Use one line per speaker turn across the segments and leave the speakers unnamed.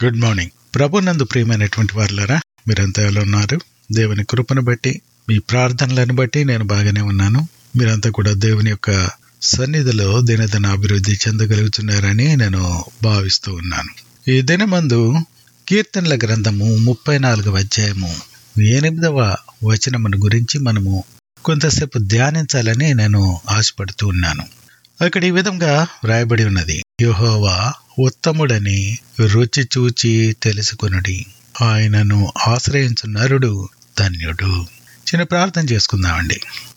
good morning ప్రభు నందు ప్రియమైనటువంటి వారులారా మీరంతా ఎలా ఉన్నారు దేవుని కృపను బట్టి మీ ప్రార్థనలను బట్టి నేను బాగానే ఉన్నాను మీరంతా కూడా దేవుని యొక్క సన్నిధిలో దినదిన అభివృద్ధి చెందగలుగుతున్నారని నేను భావిస్తూ ఉన్నాను ఈ దినమందు కీర్తనల గ్రంథము ముప్పై నాలుగవ అధ్యాయము ఎనిమిదవ వచనమును గురించి మనము కొంతసేపు ధ్యానించాలని నేను ఆశపడుతూ ఉన్నాను అక్కడ ఈ విధంగా వ్రాయబడి ఉన్నది యెహోవా ఉత్తముడని రుచి చూచి తెలుసుకొనుడి ఆయనను ఆశ్రయించు నరుడు ధన్యుడు చిన్న ప్రార్థన చేసుకుందామండి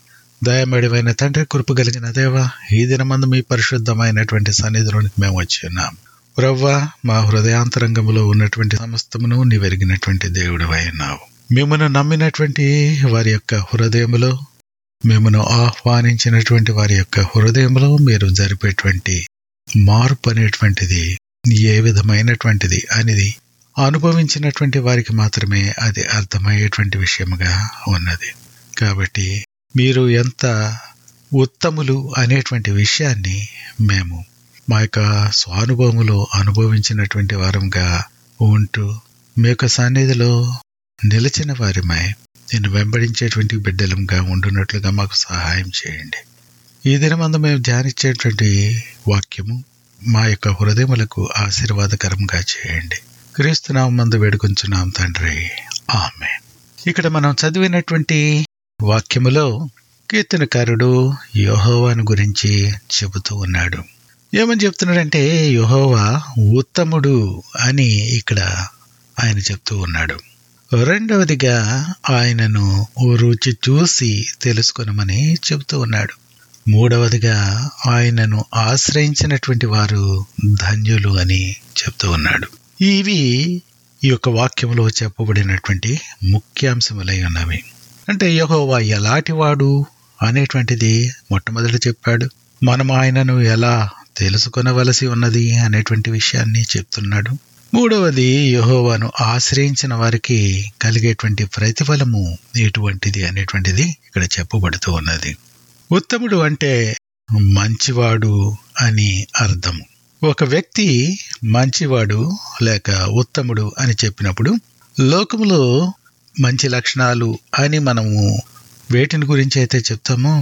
దయమేడమైన తండ్రి కృప కలిగిన దేవ ఈ దినమందు మీ పరిశుద్ధమైనటువంటి సన్నిధిలోనికి మేము వచ్చి ఉన్నాం ప్రవ్వా మా హృదయాంతరంగంలో ఉన్నటువంటి సమస్తమును నీ వెరిగినటువంటి దేవుడు ఉన్నావు మిమ్మను నమ్మినటువంటి వారి యొక్క హృదయములో మిమ్మను ఆహ్వానించినటువంటి వారి యొక్క హృదయంలో మీరు జరిపేటువంటి మార్పు అనేటువంటిది ఏ విధమైనటువంటిది అనేది అనుభవించినటువంటి వారికి మాత్రమే అది అర్థమయ్యేటువంటి విషయముగా ఉన్నది కాబట్టి మీరు ఎంత ఉత్తములు అనేటువంటి విషయాన్ని మేము మా యొక్క స్వానుభవములో అనుభవించినటువంటి వారంగా ఉంటూ మీ యొక్క సన్నిధిలో నిలిచిన వారిమై నేను వెంబడించేటువంటి బిడ్డలంగా ఉండున్నట్లుగా మాకు సహాయం చేయండి ఈ దినమందు మేము ధ్యానించేటువంటి వాక్యము మా యొక్క హృదయములకు ఆశీర్వాదకరంగా చేయండి క్రీస్తునామందు వేడుకొంచున్నాం తండ్రి ఆమె ఇక్కడ మనం చదివినటువంటి వాక్యములో కీర్తనకారుడు యోహోవాను గురించి చెబుతూ ఉన్నాడు ఏమని చెప్తున్నాడంటే యోహోవా ఉత్తముడు అని ఇక్కడ ఆయన చెప్తూ ఉన్నాడు రెండవదిగా ఆయనను ఓ రుచి చూసి తెలుసుకొనమని చెబుతూ ఉన్నాడు మూడవదిగా ఆయనను ఆశ్రయించినటువంటి వారు ధన్యులు అని చెప్తూ ఉన్నాడు ఇవి ఈ యొక్క వాక్యంలో చెప్పబడినటువంటి ముఖ్యాంశములై ఉన్నవి అంటే యహోవా ఎలాంటివాడు అనేటువంటిది మొట్టమొదటి చెప్పాడు మనం ఆయనను ఎలా తెలుసుకొనవలసి ఉన్నది అనేటువంటి విషయాన్ని చెప్తున్నాడు మూడవది యహోవాను ఆశ్రయించిన వారికి కలిగేటువంటి ప్రతిఫలము ఎటువంటిది అనేటువంటిది ఇక్కడ చెప్పబడుతూ ఉన్నది ఉత్తముడు అంటే మంచివాడు అని అర్థము ఒక వ్యక్తి మంచివాడు లేక ఉత్తముడు అని చెప్పినప్పుడు లోకములో మంచి లక్షణాలు అని మనము వేటిని గురించి అయితే చెప్తామో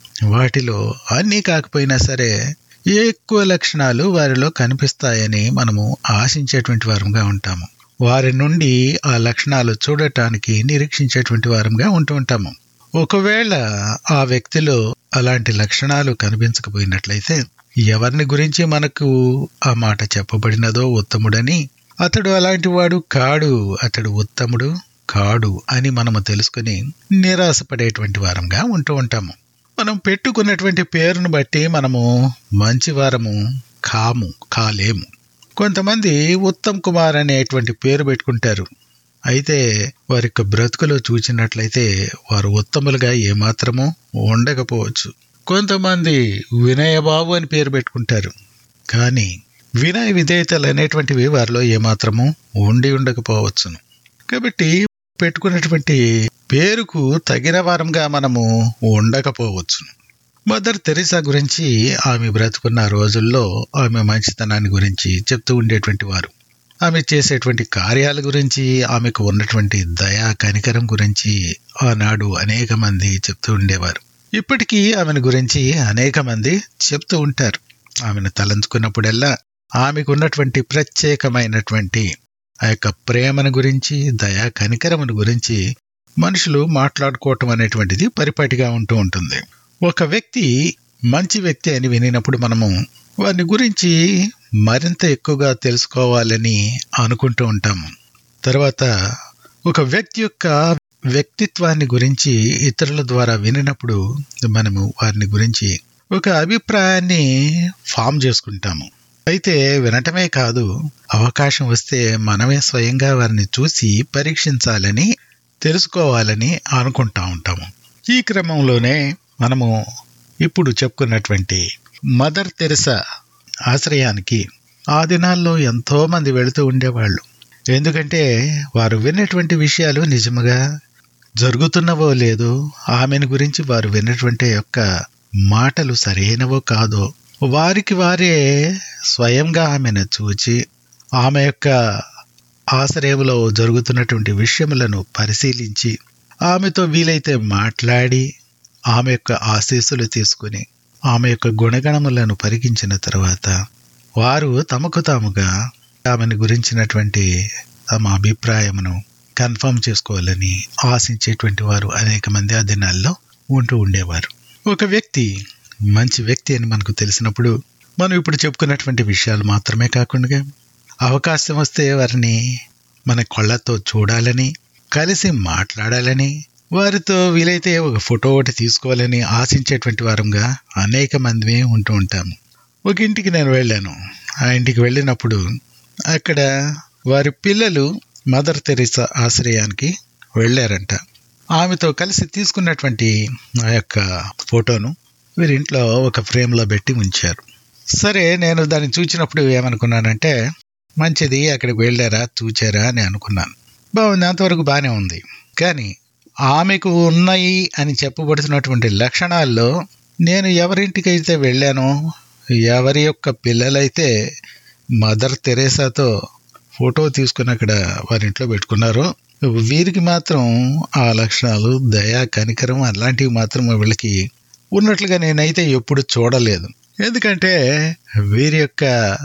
వాటిలో అన్నీ కాకపోయినా సరే ఎక్కువ లక్షణాలు వారిలో కనిపిస్తాయని మనము ఆశించేటువంటి వారంగా ఉంటాము వారి నుండి ఆ లక్షణాలు చూడటానికి నిరీక్షించేటువంటి వారంగా ఉంటూ ఉంటాము ఒకవేళ ఆ వ్యక్తిలో అలాంటి లక్షణాలు కనిపించకపోయినట్లయితే ఎవరిని గురించి మనకు ఆ మాట చెప్పబడినదో ఉత్తముడని అతడు అలాంటి వాడు కాడు అతడు ఉత్తముడు కాడు అని మనము తెలుసుకుని నిరాశపడేటువంటి వారంగా ఉంటూ ఉంటాము మనం పెట్టుకున్నటువంటి పేరును బట్టి మనము మంచివారము కాము కాలేము కొంతమంది ఉత్తమ్ కుమార్ అనేటువంటి పేరు పెట్టుకుంటారు అయితే వారి యొక్క బ్రతుకులో చూచినట్లయితే వారు ఉత్తములుగా ఏమాత్రము ఉండకపోవచ్చు కొంతమంది వినయబాబు అని పేరు పెట్టుకుంటారు కానీ వినయ విధేయతలు అనేటువంటివి వారిలో ఏమాత్రము ఉండి ఉండకపోవచ్చును కాబట్టి పెట్టుకున్నటువంటి పేరుకు తగిన వారంగా మనము ఉండకపోవచ్చును మదర్ తెరిసా గురించి ఆమె బ్రతుకున్న రోజుల్లో ఆమె మంచితనాన్ని గురించి చెప్తూ ఉండేటువంటి వారు ఆమె చేసేటువంటి కార్యాల గురించి ఆమెకు ఉన్నటువంటి దయా కనికరం గురించి ఆనాడు అనేక మంది చెప్తూ ఉండేవారు ఇప్పటికీ ఆమెను గురించి అనేక మంది చెప్తూ ఉంటారు ఆమెను తలంచుకున్నప్పుడల్లా ఆమెకు ఉన్నటువంటి ప్రత్యేకమైనటువంటి ఆ యొక్క ప్రేమను గురించి దయా కనికరమును గురించి మనుషులు మాట్లాడుకోవటం అనేటువంటిది పరిపాటిగా ఉంటూ ఉంటుంది ఒక వ్యక్తి మంచి వ్యక్తి అని వినినప్పుడు మనము వారిని గురించి మరింత ఎక్కువగా తెలుసుకోవాలని అనుకుంటూ ఉంటాము తర్వాత ఒక వ్యక్తి యొక్క వ్యక్తిత్వాన్ని గురించి ఇతరుల ద్వారా వినినప్పుడు మనము వారిని గురించి ఒక అభిప్రాయాన్ని ఫామ్ చేసుకుంటాము అయితే వినటమే కాదు అవకాశం వస్తే మనమే స్వయంగా వారిని చూసి పరీక్షించాలని తెలుసుకోవాలని అనుకుంటా ఉంటాము ఈ క్రమంలోనే మనము ఇప్పుడు చెప్పుకున్నటువంటి మదర్ తెరసా ఆశ్రయానికి ఆ దినాల్లో ఎంతో మంది వెళుతూ ఉండేవాళ్ళు ఎందుకంటే వారు విన్నటువంటి విషయాలు నిజముగా జరుగుతున్నవో లేదో ఆమెను గురించి వారు విన్నటువంటి యొక్క మాటలు సరైనవో కాదో వారికి వారే స్వయంగా ఆమెను చూచి ఆమె యొక్క ఆశ్రయంలో జరుగుతున్నటువంటి విషయములను పరిశీలించి ఆమెతో వీలైతే మాట్లాడి ఆమె యొక్క ఆశీస్సులు తీసుకుని ఆమె యొక్క గుణగణములను పరికించిన తర్వాత వారు తమకు తాముగా ఆమెను గురించినటువంటి తమ అభిప్రాయమును కన్ఫర్మ్ చేసుకోవాలని ఆశించేటువంటి వారు అనేక మంది ఆ దినాల్లో ఉంటూ ఉండేవారు ఒక వ్యక్తి మంచి వ్యక్తి అని మనకు తెలిసినప్పుడు మనం ఇప్పుడు చెప్పుకున్నటువంటి విషయాలు మాత్రమే కాకుండా అవకాశం వస్తే వారిని మన కళ్ళతో చూడాలని కలిసి మాట్లాడాలని వారితో వీలైతే ఒక ఫోటో ఒకటి తీసుకోవాలని ఆశించేటువంటి వారంగా అనేక మంది ఉంటూ ఉంటాము ఒక ఇంటికి నేను వెళ్ళాను ఆ ఇంటికి వెళ్ళినప్పుడు అక్కడ వారి పిల్లలు మదర్ తెరీసా ఆశ్రయానికి వెళ్ళారంట ఆమెతో కలిసి తీసుకున్నటువంటి ఆ యొక్క ఫోటోను వీరింట్లో ఒక ఫ్రేమ్లో పెట్టి ఉంచారు సరే నేను దాన్ని చూచినప్పుడు ఏమనుకున్నానంటే మంచిది అక్కడికి వెళ్ళారా చూచారా అని అనుకున్నాను బాగుంది అంతవరకు బాగానే ఉంది కానీ ఆమెకు ఉన్నాయి అని చెప్పబడుతున్నటువంటి లక్షణాల్లో నేను ఎవరింటికైతే వెళ్ళానో ఎవరి యొక్క పిల్లలైతే మదర్ తెరేసాతో ఫోటో తీసుకుని అక్కడ వారి ఇంట్లో పెట్టుకున్నారో వీరికి మాత్రం ఆ లక్షణాలు దయ కనికరం అలాంటివి మాత్రం వీళ్ళకి ఉన్నట్లుగా నేనైతే ఎప్పుడు చూడలేదు ఎందుకంటే వీరి యొక్క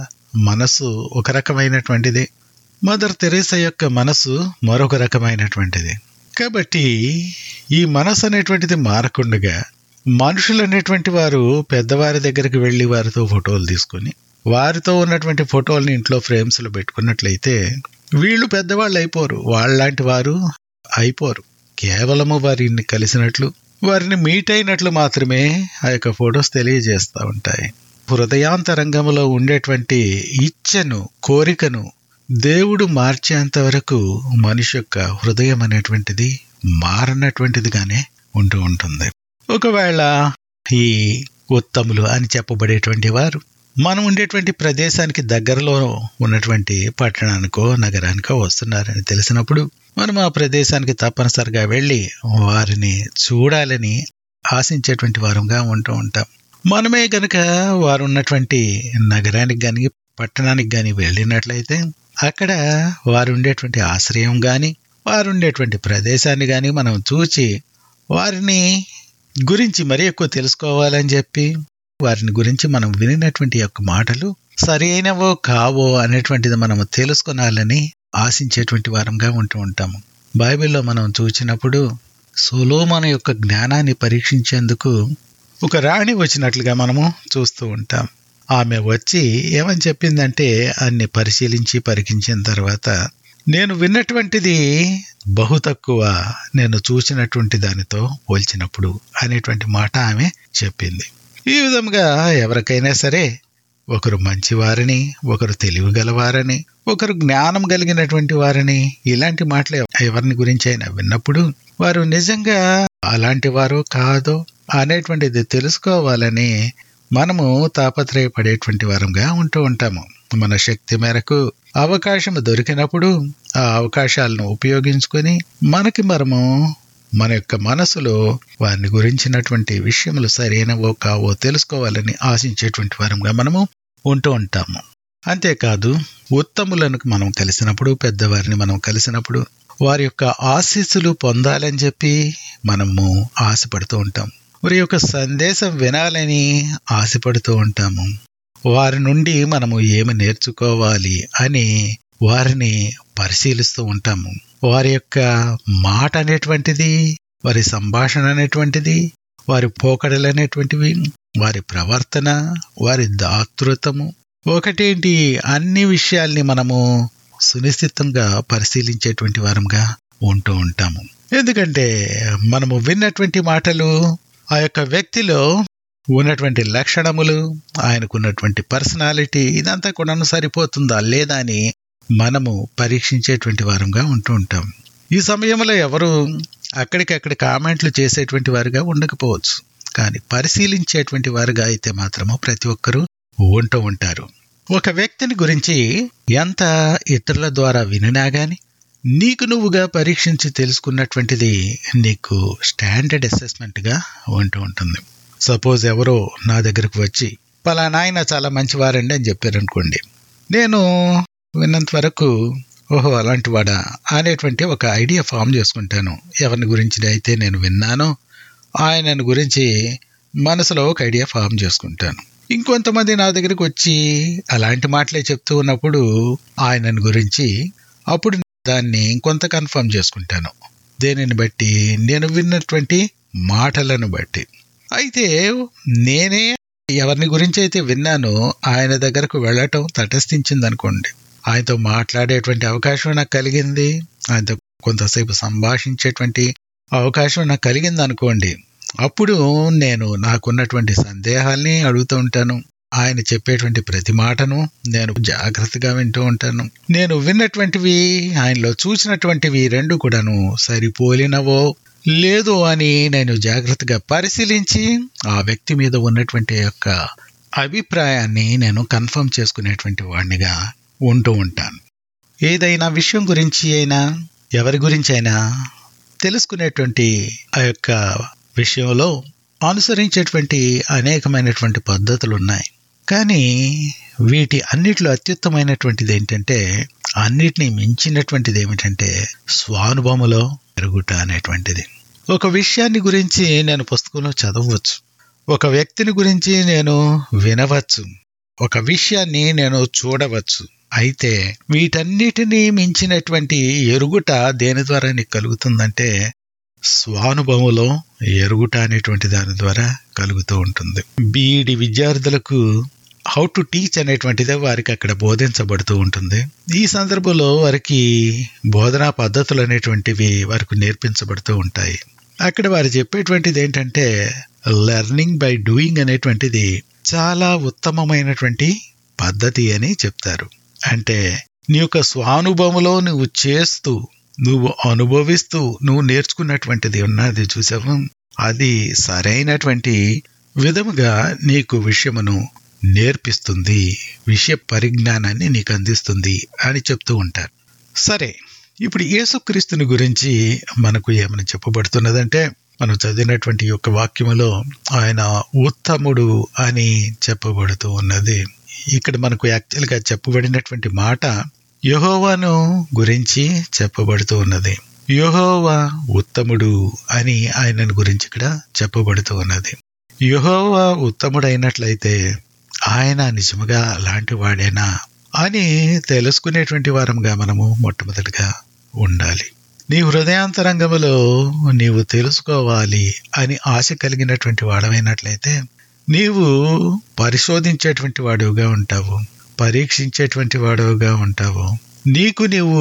మనసు ఒక రకమైనటువంటిది మదర్ తెరేసా యొక్క మనసు మరొక రకమైనటువంటిది కాబట్టి ఈ మనసు అనేటువంటిది మారకుండగా మనుషులు అనేటువంటి వారు పెద్దవారి దగ్గరికి వెళ్ళి వారితో ఫోటోలు తీసుకొని వారితో ఉన్నటువంటి ఫోటోల్ని ఇంట్లో ఫ్రేమ్స్లో పెట్టుకున్నట్లయితే వీళ్ళు పెద్దవాళ్ళు అయిపోరు వాళ్ళలాంటి వారు అయిపోరు కేవలము వారిని కలిసినట్లు వారిని మీట్ అయినట్లు మాత్రమే ఆ యొక్క ఫొటోస్ తెలియజేస్తూ ఉంటాయి హృదయాంతరంగంలో ఉండేటువంటి ఇచ్చను కోరికను దేవుడు మార్చేంత వరకు మనిషి యొక్క హృదయం అనేటువంటిది మారనటువంటిదిగానే ఉంటూ ఉంటుంది ఒకవేళ ఈ ఉత్తములు అని చెప్పబడేటువంటి వారు మనం ఉండేటువంటి ప్రదేశానికి దగ్గరలో ఉన్నటువంటి పట్టణానికో నగరానికో వస్తున్నారని తెలిసినప్పుడు మనం ఆ ప్రదేశానికి తప్పనిసరిగా వెళ్ళి వారిని చూడాలని ఆశించేటువంటి వారంగా ఉంటూ ఉంటాం మనమే గనక వారు ఉన్నటువంటి నగరానికి కానీ పట్టణానికి కానీ వెళ్ళినట్లయితే అక్కడ వారు ఉండేటువంటి ఆశ్రయం కానీ వారు ఉండేటువంటి ప్రదేశాన్ని కానీ మనం చూచి వారిని గురించి మరీ ఎక్కువ తెలుసుకోవాలని చెప్పి వారిని గురించి మనం వినినటువంటి యొక్క మాటలు సరి అయినవో కావో అనేటువంటిది మనం తెలుసుకునాలని ఆశించేటువంటి వారంగా ఉంటూ ఉంటాము బైబిల్లో మనం చూచినప్పుడు సొలోమన యొక్క జ్ఞానాన్ని పరీక్షించేందుకు ఒక రాణి వచ్చినట్లుగా మనము చూస్తూ ఉంటాం ఆమె వచ్చి ఏమని చెప్పిందంటే అన్ని పరిశీలించి పరికించిన తర్వాత నేను విన్నటువంటిది బహు తక్కువ నేను చూసినటువంటి దానితో పోల్చినప్పుడు అనేటువంటి మాట ఆమె చెప్పింది ఈ విధంగా ఎవరికైనా సరే ఒకరు మంచివారని ఒకరు తెలివి గలవారని ఒకరు జ్ఞానం కలిగినటువంటి వారని ఇలాంటి మాటలు ఎవరిని గురించి అయినా విన్నప్పుడు వారు నిజంగా అలాంటి వారో కాదో అనేటువంటిది తెలుసుకోవాలని మనము తాపత్రయపడేటువంటి వారంగా ఉంటూ ఉంటాము మన శక్తి మేరకు అవకాశం దొరికినప్పుడు ఆ అవకాశాలను ఉపయోగించుకొని మనకి మనము మన యొక్క మనసులో వారిని గురించినటువంటి విషయములు సరైనవో కావో తెలుసుకోవాలని ఆశించేటువంటి వారంగా మనము ఉంటూ ఉంటాము అంతేకాదు ఉత్తములను మనం కలిసినప్పుడు పెద్దవారిని మనం కలిసినప్పుడు వారి యొక్క ఆశీస్సులు పొందాలని చెప్పి మనము ఆశపడుతూ ఉంటాం వారి యొక్క సందేశం వినాలని ఆశపడుతూ ఉంటాము వారి నుండి మనము ఏమి నేర్చుకోవాలి అని వారిని పరిశీలిస్తూ ఉంటాము వారి యొక్క మాట అనేటువంటిది వారి సంభాషణ అనేటువంటిది వారి పోకడలు అనేటువంటివి వారి ప్రవర్తన వారి దాతృత్వము ఒకటేంటి అన్ని విషయాల్ని మనము సునిశ్చితంగా పరిశీలించేటువంటి వారంగా ఉంటూ ఉంటాము ఎందుకంటే మనము విన్నటువంటి మాటలు ఆ యొక్క వ్యక్తిలో ఉన్నటువంటి లక్షణములు ఆయనకున్నటువంటి పర్సనాలిటీ ఇదంతా కూడాను సరిపోతుందా లేదా అని మనము పరీక్షించేటువంటి వారంగా ఉంటూ ఉంటాం ఈ సమయంలో ఎవరు అక్కడికక్కడ కామెంట్లు చేసేటువంటి వారుగా ఉండకపోవచ్చు కానీ పరిశీలించేటువంటి వారుగా అయితే మాత్రము ప్రతి ఒక్కరూ ఉంటూ ఉంటారు ఒక వ్యక్తిని గురించి ఎంత ఇతరుల ద్వారా వినినా గాని నీకు నువ్వుగా పరీక్షించి తెలుసుకున్నటువంటిది నీకు స్టాండర్డ్ అసెస్మెంట్గా ఉంటూ ఉంటుంది సపోజ్ ఎవరో నా దగ్గరకు వచ్చి పలానా ఆయన చాలా మంచివారండి అని చెప్పారనుకోండి నేను విన్నంత వరకు ఓహో అలాంటి వాడా అనేటువంటి ఒక ఐడియా ఫామ్ చేసుకుంటాను ఎవరిని గురించి అయితే నేను విన్నానో ఆయనను గురించి మనసులో ఒక ఐడియా ఫామ్ చేసుకుంటాను ఇంకొంతమంది నా దగ్గరికి వచ్చి అలాంటి మాటలే చెప్తూ ఉన్నప్పుడు ఆయనను గురించి అప్పుడు దాన్ని ఇంకొంత కన్ఫర్మ్ చేసుకుంటాను దేనిని బట్టి నేను విన్నటువంటి మాటలను బట్టి అయితే నేనే ఎవరిని గురించి అయితే విన్నానో ఆయన దగ్గరకు వెళ్ళటం తటస్థించింది అనుకోండి ఆయనతో మాట్లాడేటువంటి అవకాశం నాకు కలిగింది ఆయనతో కొంతసేపు సంభాషించేటువంటి అవకాశం నాకు కలిగింది అనుకోండి అప్పుడు నేను నాకున్నటువంటి సందేహాల్ని అడుగుతూ ఉంటాను ఆయన చెప్పేటువంటి ప్రతి మాటను నేను జాగ్రత్తగా వింటూ ఉంటాను నేను విన్నటువంటివి ఆయనలో చూసినటువంటివి రెండు కూడాను సరిపోలినవో లేదు అని నేను జాగ్రత్తగా పరిశీలించి ఆ వ్యక్తి మీద ఉన్నటువంటి యొక్క అభిప్రాయాన్ని నేను కన్ఫర్మ్ చేసుకునేటువంటి వాడినిగా ఉంటూ ఉంటాను ఏదైనా విషయం గురించి అయినా ఎవరి గురించి అయినా తెలుసుకునేటువంటి ఆ యొక్క విషయంలో అనుసరించేటువంటి అనేకమైనటువంటి పద్ధతులు ఉన్నాయి కానీ వీటి అన్నిటిలో అత్యుత్తమైనటువంటిది ఏంటంటే అన్నిటినీ మించినటువంటిది ఏమిటంటే స్వానుభవములో పెరుగుట అనేటువంటిది ఒక విషయాన్ని గురించి నేను పుస్తకంలో చదవచ్చు ఒక వ్యక్తిని గురించి నేను వినవచ్చు ఒక విషయాన్ని నేను చూడవచ్చు అయితే వీటన్నిటినీ మించినటువంటి ఎరుగుట దేని ద్వారా నీకు కలుగుతుందంటే స్వానుభవంలో ఎరుగుట అనేటువంటి దాని ద్వారా కలుగుతూ ఉంటుంది బీఈడి విద్యార్థులకు హౌ టు టీచ్ అనేటువంటిదే వారికి అక్కడ బోధించబడుతూ ఉంటుంది ఈ సందర్భంలో వారికి బోధనా పద్ధతులు అనేటువంటివి వారికి నేర్పించబడుతూ ఉంటాయి అక్కడ వారు చెప్పేటువంటిది ఏంటంటే లెర్నింగ్ బై డూయింగ్ అనేటువంటిది చాలా ఉత్తమమైనటువంటి పద్ధతి అని చెప్తారు అంటే నీ యొక్క స్వానుభవంలో నువ్వు చేస్తూ నువ్వు అనుభవిస్తూ నువ్వు నేర్చుకున్నటువంటిది ఉన్నది చూసావు అది సరైనటువంటి విధముగా నీకు విషయమును నేర్పిస్తుంది విషయ పరిజ్ఞానాన్ని నీకు అందిస్తుంది అని చెప్తూ ఉంటారు సరే ఇప్పుడు యేసుక్రీస్తుని గురించి మనకు ఏమైనా చెప్పబడుతున్నదంటే మనం చదివినటువంటి యొక్క వాక్యములో ఆయన ఉత్తముడు అని చెప్పబడుతూ ఉన్నది ఇక్కడ మనకు యాక్చువల్గా చెప్పబడినటువంటి మాట యహోవాను గురించి చెప్పబడుతూ ఉన్నది యహోవా ఉత్తముడు అని ఆయనను గురించి ఇక్కడ చెప్పబడుతూ ఉన్నది యహోవా ఉత్తముడైనట్లయితే ఆయన నిజముగా అలాంటి వాడేనా అని తెలుసుకునేటువంటి వారంగా మనము మొట్టమొదటిగా ఉండాలి నీ హృదయాంతరంగములో నీవు తెలుసుకోవాలి అని ఆశ కలిగినటువంటి వాడమైనట్లయితే నీవు పరిశోధించేటువంటి వాడుగా ఉంటావు పరీక్షించేటువంటి వాడుగా ఉంటావు నీకు నీవు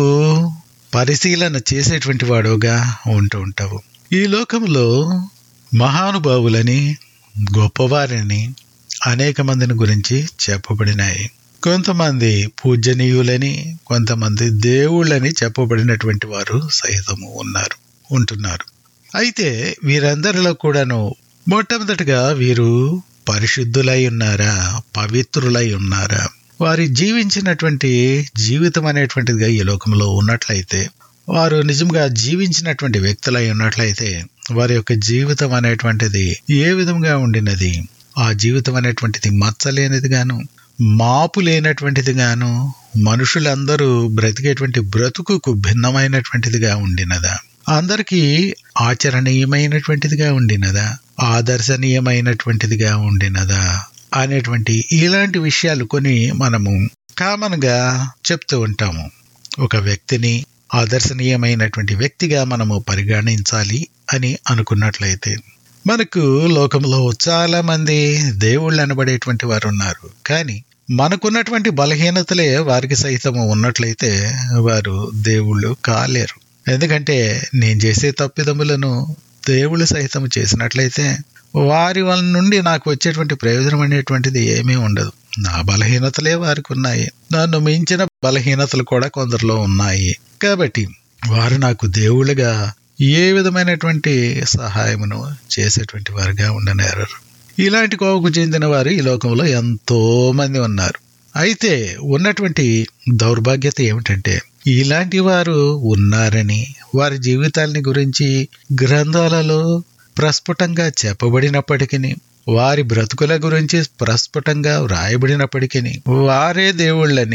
పరిశీలన చేసేటువంటి వాడుగా ఉంటూ ఉంటావు ఈ లోకంలో మహానుభావులని గొప్పవారిని అనేక మందిని గురించి చెప్పబడినాయి కొంతమంది పూజనీయులని కొంతమంది దేవుళ్ళని చెప్పబడినటువంటి వారు సహితము ఉన్నారు ఉంటున్నారు అయితే వీరందరిలో కూడాను మొట్టమొదటిగా వీరు పరిశుద్ధులై ఉన్నారా పవిత్రులై ఉన్నారా వారి జీవించినటువంటి జీవితం అనేటువంటిదిగా ఈ లోకంలో ఉన్నట్లయితే వారు నిజంగా జీవించినటువంటి వ్యక్తులై ఉన్నట్లయితే వారి యొక్క జీవితం అనేటువంటిది ఏ విధంగా ఉండినది ఆ జీవితం అనేటువంటిది మచ్చలేనిది గాను మాపు లేనటువంటిది గాను మనుషులందరూ బ్రతికేటువంటి బ్రతుకుకు భిన్నమైనటువంటిదిగా ఉండినదా అందరికీ ఆచరణీయమైనటువంటిదిగా ఉండినదా ఆదర్శనీయమైనటువంటిదిగా ఉండినదా అనేటువంటి ఇలాంటి విషయాలు కొన్ని మనము కామన్ గా చెప్తూ ఉంటాము ఒక వ్యక్తిని ఆదర్శనీయమైనటువంటి వ్యక్తిగా మనము పరిగణించాలి అని అనుకున్నట్లయితే మనకు లోకంలో చాలా మంది దేవుళ్ళు అనబడేటువంటి వారు ఉన్నారు కానీ మనకున్నటువంటి బలహీనతలే వారికి సైతము ఉన్నట్లయితే వారు దేవుళ్ళు కాలేరు ఎందుకంటే నేను చేసే తప్పిదములను దేవుళ్ళు సహితం చేసినట్లయితే వారి వాళ్ళ నుండి నాకు వచ్చేటువంటి ప్రయోజనం అనేటువంటిది ఏమీ ఉండదు నా బలహీనతలే వారికి ఉన్నాయి నన్ను మించిన బలహీనతలు కూడా కొందరిలో ఉన్నాయి కాబట్టి వారు నాకు దేవుళ్ళుగా ఏ విధమైనటువంటి సహాయమును చేసేటువంటి వారుగా ఉండనేరారు ఇలాంటి కోవకు చెందిన వారు ఈ లోకంలో ఎంతో మంది ఉన్నారు అయితే ఉన్నటువంటి దౌర్భాగ్యత ఏమిటంటే ఇలాంటి వారు ఉన్నారని వారి జీవితాలని గురించి గ్రంథాలలో ప్రస్ఫుటంగా చెప్పబడినప్పటికీ వారి బ్రతుకుల గురించి ప్రస్ఫుటంగా వ్రాయబడినప్పటికీ వారే దేవుళ్ళని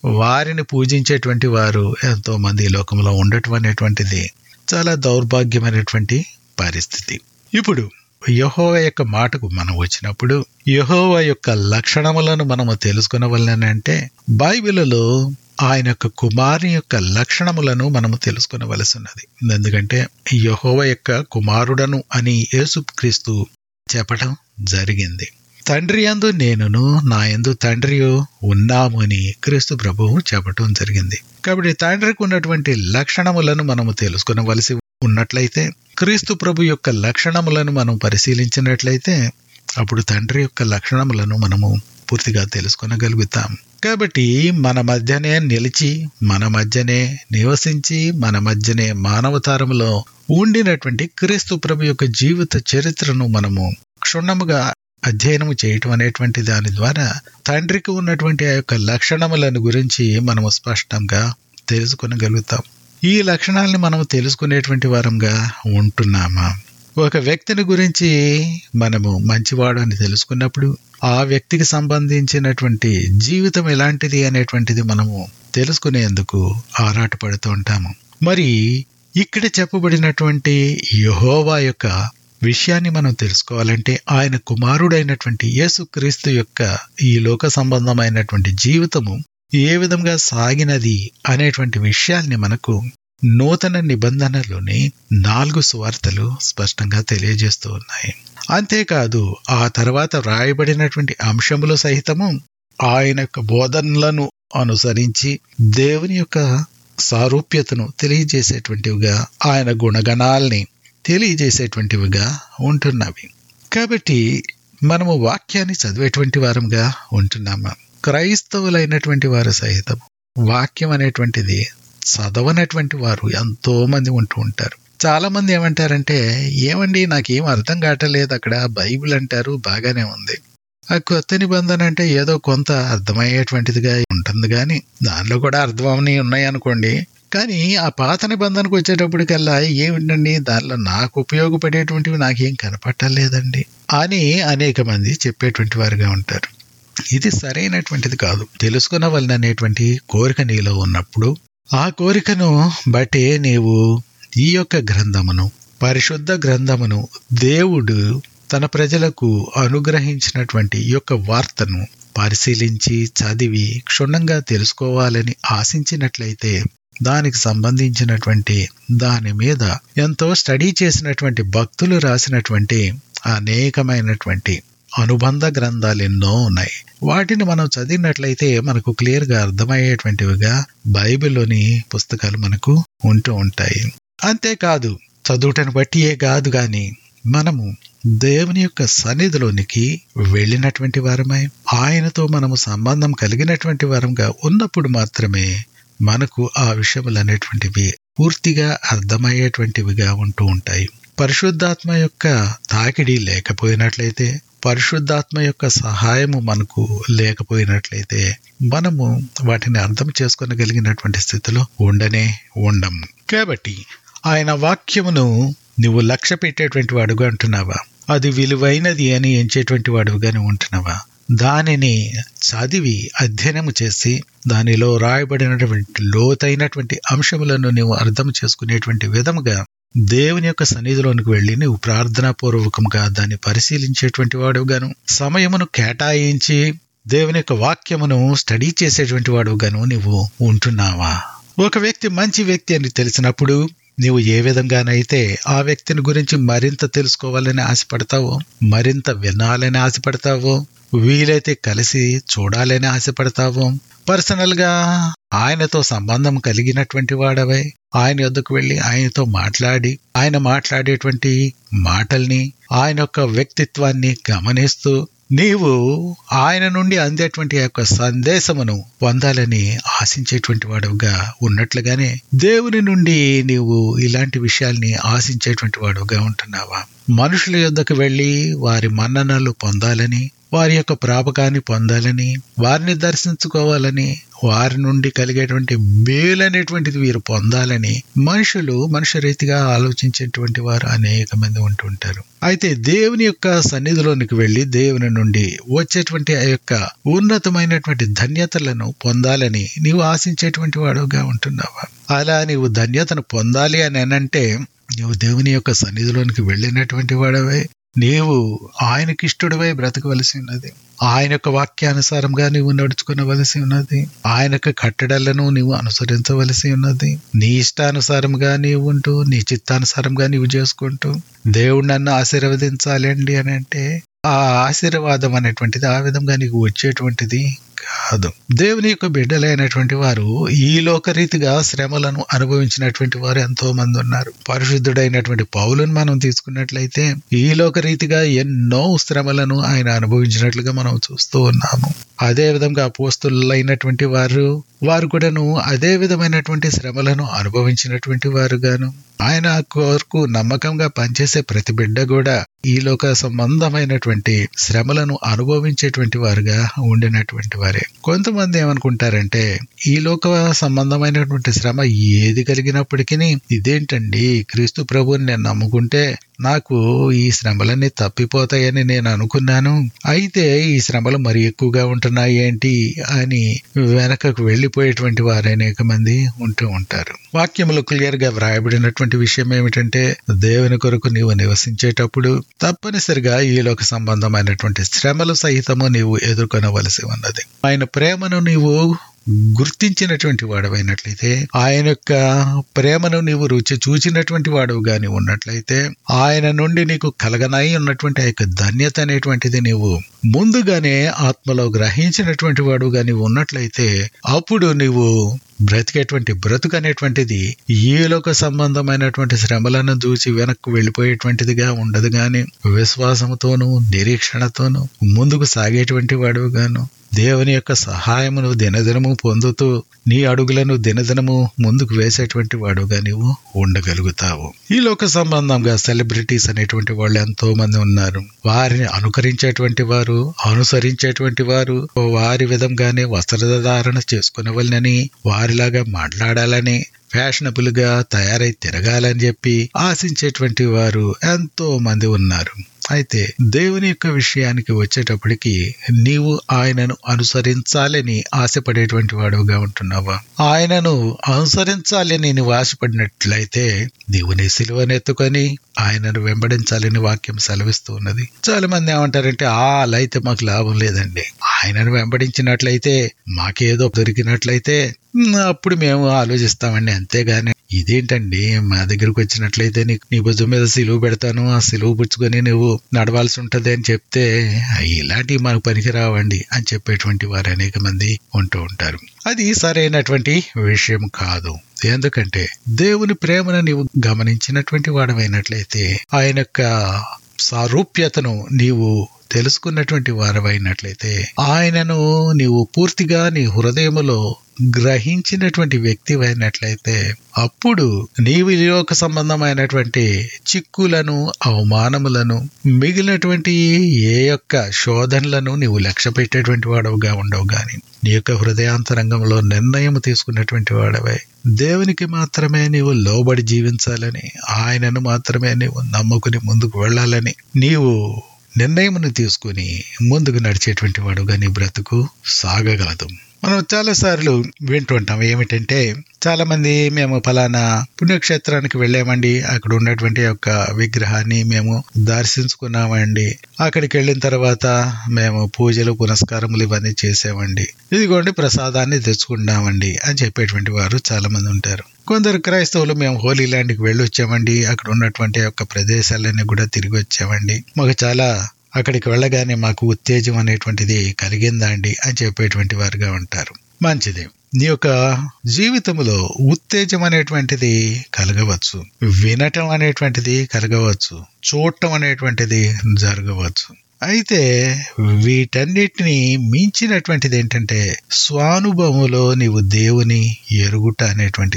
వారిని పూజించేటువంటి వారు ఎంతో మంది ఈ లోకంలో ఉండటం అనేటువంటిది చాలా దౌర్భాగ్యమైనటువంటి పరిస్థితి ఇప్పుడు యహోవ యొక్క మాటకు మనం వచ్చినప్పుడు యహోవ యొక్క లక్షణములను మనము తెలుసుకునవలనంటే బైబిల్లో ఆయన యొక్క కుమారుని యొక్క లక్షణములను మనము తెలుసుకునవలసి ఉన్నది ఎందుకంటే యహోవ యొక్క కుమారుడను అని యేసుక్రీస్తు చెప్పటం జరిగింది తండ్రి యందు నేనును నా యందు తండ్రి ఉన్నాము అని క్రీస్తు ప్రభువు చెప్పటం జరిగింది కాబట్టి తండ్రికి ఉన్నటువంటి లక్షణములను మనము తెలుసుకునవలసి ఉన్నట్లయితే క్రీస్తు ప్రభు యొక్క లక్షణములను మనం పరిశీలించినట్లయితే అప్పుడు తండ్రి యొక్క లక్షణములను మనము పూర్తిగా తెలుసుకొనగలుగుతాం కాబట్టి మన మధ్యనే నిలిచి మన మధ్యనే నివసించి మన మధ్యనే మానవతారములో ఉండినటువంటి క్రీస్తు ప్రభు యొక్క జీవిత చరిత్రను మనము క్షుణ్ణముగా అధ్యయనం చేయటం అనేటువంటి దాని ద్వారా తండ్రికి ఉన్నటువంటి ఆ యొక్క లక్షణములను గురించి మనము స్పష్టంగా తెలుసుకొనగలుగుతాం ఈ లక్షణాలని మనం తెలుసుకునేటువంటి వారంగా ఉంటున్నామా ఒక వ్యక్తిని గురించి మనము మంచివాడు అని తెలుసుకున్నప్పుడు ఆ వ్యక్తికి సంబంధించినటువంటి జీవితం ఎలాంటిది అనేటువంటిది మనము తెలుసుకునేందుకు ఆరాటపడుతూ ఉంటాము మరి ఇక్కడ చెప్పబడినటువంటి యహోవా యొక్క విషయాన్ని మనం తెలుసుకోవాలంటే ఆయన కుమారుడైనటువంటి యేసుక్రీస్తు యొక్క ఈ లోక సంబంధమైనటువంటి జీవితము ఏ విధంగా సాగినది అనేటువంటి విషయాల్ని మనకు నూతన నిబంధనలోని నాలుగు సువార్తలు స్పష్టంగా తెలియజేస్తూ ఉన్నాయి అంతేకాదు ఆ తర్వాత వ్రాయబడినటువంటి అంశములు సహితము ఆయన యొక్క బోధనలను అనుసరించి దేవుని యొక్క సారూప్యతను తెలియజేసేటువంటివిగా ఆయన గుణగణాల్ని తెలియజేసేటువంటివిగా ఉంటున్నవి కాబట్టి మనము వాక్యాన్ని చదివేటువంటి వారంగా ఉంటున్నాము క్రైస్తవులైనటువంటి వారు సహితం వాక్యం అనేటువంటిది చదవనటువంటి వారు ఎంతో మంది ఉంటూ ఉంటారు చాలా మంది ఏమంటారంటే ఏమండి నాకేం అర్థం కావట్లేదు అక్కడ బైబిల్ అంటారు బాగానే ఉంది ఆ కొత్త నిబంధన అంటే ఏదో కొంత అర్థమయ్యేటువంటిదిగా ఉంటుంది కానీ దానిలో కూడా అర్థమని ఉన్నాయి అనుకోండి కానీ ఆ పాత నిబంధనకు వచ్చేటప్పటికల్లా ఏమిటండి దానిలో నాకు ఉపయోగపడేటువంటివి నాకేం కనపట్టలేదండి అని అనేక మంది చెప్పేటువంటి వారుగా ఉంటారు ఇది సరైనటువంటిది కాదు తెలుసుకునవలననేటువంటి కోరిక నీలో ఉన్నప్పుడు ఆ కోరికను బట్టి నీవు ఈ యొక్క గ్రంథమును పరిశుద్ధ గ్రంథమును దేవుడు తన ప్రజలకు అనుగ్రహించినటువంటి ఈ యొక్క వార్తను పరిశీలించి చదివి క్షుణ్ణంగా తెలుసుకోవాలని ఆశించినట్లయితే దానికి సంబంధించినటువంటి దాని మీద ఎంతో స్టడీ చేసినటువంటి భక్తులు రాసినటువంటి అనేకమైనటువంటి అనుబంధ గ్రంథాలు ఎన్నో ఉన్నాయి వాటిని మనం చదివినట్లయితే మనకు క్లియర్ గా అర్థమయ్యేటువంటివిగా బైబిల్లోని పుస్తకాలు మనకు ఉంటూ ఉంటాయి అంతేకాదు చదువుటను బట్టియే కాదు గాని మనము దేవుని యొక్క సన్నిధిలోనికి వెళ్ళినటువంటి వారమై ఆయనతో మనము సంబంధం కలిగినటువంటి వారంగా ఉన్నప్పుడు మాత్రమే మనకు ఆ విషయములు అనేటువంటివి పూర్తిగా అర్థమయ్యేటువంటివిగా ఉంటూ ఉంటాయి పరిశుద్ధాత్మ యొక్క తాకిడి లేకపోయినట్లయితే పరిశుద్ధాత్మ యొక్క సహాయము మనకు లేకపోయినట్లయితే మనము వాటిని అర్థం చేసుకొనగలిగినటువంటి స్థితిలో ఉండనే ఉండము కాబట్టి ఆయన వాక్యమును నువ్వు లక్ష్య పెట్టేటువంటి వాడుగా ఉంటున్నావా అది విలువైనది అని ఎంచేటువంటి వాడుగానే ఉంటున్నావా దానిని చదివి అధ్యయనము చేసి దానిలో రాయబడినటువంటి లోతైనటువంటి అంశములను నువ్వు అర్థం చేసుకునేటువంటి విధముగా దేవుని యొక్క సన్నిధిలోనికి వెళ్ళి నువ్వు ప్రార్థనాపూర్వకంగా దాన్ని పరిశీలించేటువంటి వాడుగాను సమయమును కేటాయించి దేవుని యొక్క వాక్యమును స్టడీ చేసేటువంటి వాడుగాను నువ్వు ఉంటున్నావా ఒక వ్యక్తి మంచి వ్యక్తి అని తెలిసినప్పుడు నీవు ఏ విధంగానైతే ఆ వ్యక్తిని గురించి మరింత తెలుసుకోవాలని ఆశపడతావో మరింత వినాలని ఆశపడతావో వీలైతే కలిసి చూడాలని ఆశపడతావో పర్సనల్ గా ఆయనతో సంబంధం కలిగినటువంటి వాడవై ఆయన వద్దకు వెళ్ళి ఆయనతో మాట్లాడి ఆయన మాట్లాడేటువంటి మాటల్ని ఆయన యొక్క వ్యక్తిత్వాన్ని గమనిస్తూ నీవు ఆయన నుండి అందేటువంటి యొక్క సందేశమును పొందాలని ఆశించేటువంటి వాడుగా ఉన్నట్లుగానే దేవుని నుండి నీవు ఇలాంటి విషయాల్ని ఆశించేటువంటి వాడుగా ఉంటున్నావా మనుషుల యొద్దకు వెళ్ళి వారి మన్ననలు పొందాలని వారి యొక్క ప్రాపకాన్ని పొందాలని వారిని దర్శించుకోవాలని వారి నుండి కలిగేటువంటి మేలు అనేటువంటిది వీరు పొందాలని మనుషులు మనుష్య రీతిగా ఆలోచించేటువంటి వారు అనేక మంది ఉంటుంటారు అయితే దేవుని యొక్క సన్నిధిలోనికి వెళ్లి దేవుని నుండి వచ్చేటువంటి ఆ యొక్క ఉన్నతమైనటువంటి ధన్యతలను పొందాలని నీవు ఆశించేటువంటి వాడుగా ఉంటున్నావా అలా నీవు ధన్యతను పొందాలి అని అనంటే నీవు దేవుని యొక్క సన్నిధిలోనికి వెళ్ళినటువంటి వాడవే నీవు ఆయనకిష్టుడివై బ్రతకవలసి ఉన్నది ఆయన యొక్క వాక్యానుసారంగా నీవు నడుచుకునవలసి ఉన్నది ఆయన యొక్క కట్టడలను నీవు అనుసరించవలసి ఉన్నది నీ ఇష్టానుసారంగా నీవు ఉంటూ నీ చిత్తానుసారంగా నీవు చేసుకుంటూ దేవుడు నన్ను ఆశీర్వదించాలి అండి అని అంటే ఆ ఆశీర్వాదం అనేటువంటిది ఆ విధంగా నీకు వచ్చేటువంటిది కాదు దేవుని యొక్క బిడ్డలైనటువంటి వారు ఈ లోకరీతిగా శ్రమలను అనుభవించినటువంటి వారు ఎంతో మంది ఉన్నారు పరిశుద్ధుడైనటువంటి పౌలను మనం తీసుకున్నట్లయితే ఈ లోకరీతిగా ఎన్నో శ్రమలను ఆయన అనుభవించినట్లుగా మనం చూస్తూ ఉన్నాము అదే విధంగా పోస్తులైనటువంటి వారు వారు కూడాను అదే విధమైనటువంటి శ్రమలను అనుభవించినటువంటి వారుగాను ఆయన కొరకు నమ్మకంగా పనిచేసే ప్రతి బిడ్డ కూడా ఈ లోక సంబంధమైనటువంటి శ్రమలను అనుభవించేటువంటి వారుగా ఉండినటువంటి వారే కొంతమంది ఏమనుకుంటారంటే ఈ లోక సంబంధమైనటువంటి శ్రమ ఏది కలిగినప్పటికీ ఇదేంటండి క్రీస్తు ప్రభుని నేను నమ్ముకుంటే నాకు ఈ శ్రమలన్నీ తప్పిపోతాయని నేను అనుకున్నాను అయితే ఈ శ్రమలు మరి ఎక్కువగా ఉంటున్నాయి ఏంటి అని వెనకకు వెళ్లిపోయేటువంటి వారు అనేక మంది ఉంటూ ఉంటారు వాక్యములు క్లియర్ గా వ్రాయబడినటువంటి విషయం ఏమిటంటే దేవుని కొరకు నీవు నివసించేటప్పుడు తప్పనిసరిగా ఈ లోక సంబంధమైనటువంటి శ్రమలు సహితము నీవు ఎదుర్కొనవలసి ఉన్నది ఆయన ప్రేమను నీవు గుర్తించినటువంటి వాడవైనట్లయితే ఆయన యొక్క ప్రేమను నీవు రుచి చూచినటువంటి వాడు గాని ఉన్నట్లయితే ఆయన నుండి నీకు కలగనాయి ఉన్నటువంటి ఆ యొక్క ధన్యత అనేటువంటిది నీవు ముందుగానే ఆత్మలో గ్రహించినటువంటి వాడు గాని ఉన్నట్లయితే అప్పుడు నీవు బ్రతికేటువంటి బ్రతుకు అనేటువంటిది ఈ లోక సంబంధమైనటువంటి శ్రమలను చూసి వెనక్కు వెళ్ళిపోయేటువంటిదిగా ఉండదు గాని విశ్వాసముతోనూ నిరీక్షణతోనూ ముందుకు సాగేటువంటి వాడు గాను దేవుని యొక్క సహాయమును దినదినము పొందుతూ నీ అడుగులను దినదినము ముందుకు వేసేటువంటి వాడుగా నీవు ఉండగలుగుతావు ఈ లోక సంబంధంగా సెలబ్రిటీస్ అనేటువంటి వాళ్ళు ఎంతో మంది ఉన్నారు వారిని అనుకరించేటువంటి వారు అనుసరించేటువంటి వారు వారి విధంగానే వస్త్రధారణ చేసుకునేవాళ్ళని వారిలాగా మాట్లాడాలని ఫ్యాషనబుల్ గా తయారై తిరగాలని చెప్పి ఆశించేటువంటి వారు ఎంతో మంది ఉన్నారు అయితే దేవుని యొక్క విషయానికి వచ్చేటప్పటికి నీవు ఆయనను అనుసరించాలని ఆశపడేటువంటి వాడుగా ఉంటున్నావా ఆయనను అనుసరించాలని నీవు ఆశపడినట్లయితే నీవు నీ సిలువనెత్తుకొని ఆయనను వెంబడించాలని వాక్యం సెలవిస్తూ ఉన్నది చాలా మంది ఏమంటారంటే ఆ అలా అయితే మాకు లాభం లేదండి ఆయనను వెంబడించినట్లయితే మాకేదో దొరికినట్లయితే అప్పుడు మేము ఆలోచిస్తామండి అంతేగాని ఇదేంటండి మా దగ్గరకు వచ్చినట్లయితే నీకు నీ భుజం మీద సిలువు పెడతాను ఆ సిలువు పుచ్చుకొని నువ్వు నడవాల్సి ఉంటది అని చెప్తే ఇలాంటివి మాకు పనికిరావండి అని చెప్పేటువంటి వారు అనేక మంది ఉంటూ ఉంటారు అది సరైనటువంటి విషయం కాదు ఎందుకంటే దేవుని ప్రేమను నీవు గమనించినటువంటి వాడమైనట్లయితే ఆయన యొక్క సారూప్యతను నీవు తెలుసుకున్నటువంటి వారమైనట్లయితే ఆయనను నీవు పూర్తిగా నీ హృదయములో గ్రహించినటువంటి వ్యక్తి అయినట్లయితే అప్పుడు నీవు లోక సంబంధమైనటువంటి చిక్కులను అవమానములను మిగిలినటువంటి ఏ యొక్క శోధనలను నీవు లక్ష్య పెట్టేటువంటి వాడవుగా ఉండవు గాని నీ యొక్క హృదయాంతరంగంలో నిర్ణయం తీసుకున్నటువంటి వాడవై దేవునికి మాత్రమే నీవు లోబడి జీవించాలని ఆయనను మాత్రమే నీవు నమ్ముకుని ముందుకు వెళ్ళాలని నీవు నిర్ణయమును తీసుకుని ముందుకు నడిచేటువంటి వాడుగా నీ బ్రతుకు సాగగలదు మనం చాలాసార్లు వింటుంటాం ఏమిటంటే చాలా మంది మేము ఫలానా పుణ్యక్షేత్రానికి వెళ్ళామండి అక్కడ ఉన్నటువంటి యొక్క విగ్రహాన్ని మేము దర్శించుకున్నామండి అక్కడికి వెళ్ళిన తర్వాత మేము పూజలు పునస్కారములు ఇవన్నీ చేసామండి ఇదిగోండి ప్రసాదాన్ని తెచ్చుకున్నామండి అని చెప్పేటువంటి వారు చాలా మంది ఉంటారు కొందరు క్రైస్తవులు మేము హోలీ ల్యాండ్కి వెళ్ళి వచ్చామండి అక్కడ ఉన్నటువంటి యొక్క ప్రదేశాలన్నీ కూడా తిరిగి వచ్చామండి మాకు చాలా అక్కడికి వెళ్ళగానే మాకు ఉత్తేజం అనేటువంటిది కలిగిందా అండి అని చెప్పేటువంటి వారుగా ఉంటారు మంచిది నీ యొక్క జీవితంలో ఉత్తేజం అనేటువంటిది కలగవచ్చు వినటం అనేటువంటిది కలగవచ్చు చూడటం అనేటువంటిది జరగవచ్చు అయితే వీటన్నిటిని మించినటువంటిది ఏంటంటే స్వానుభవములో నీవు దేవుని ఎరుగుట అనేటువంటిది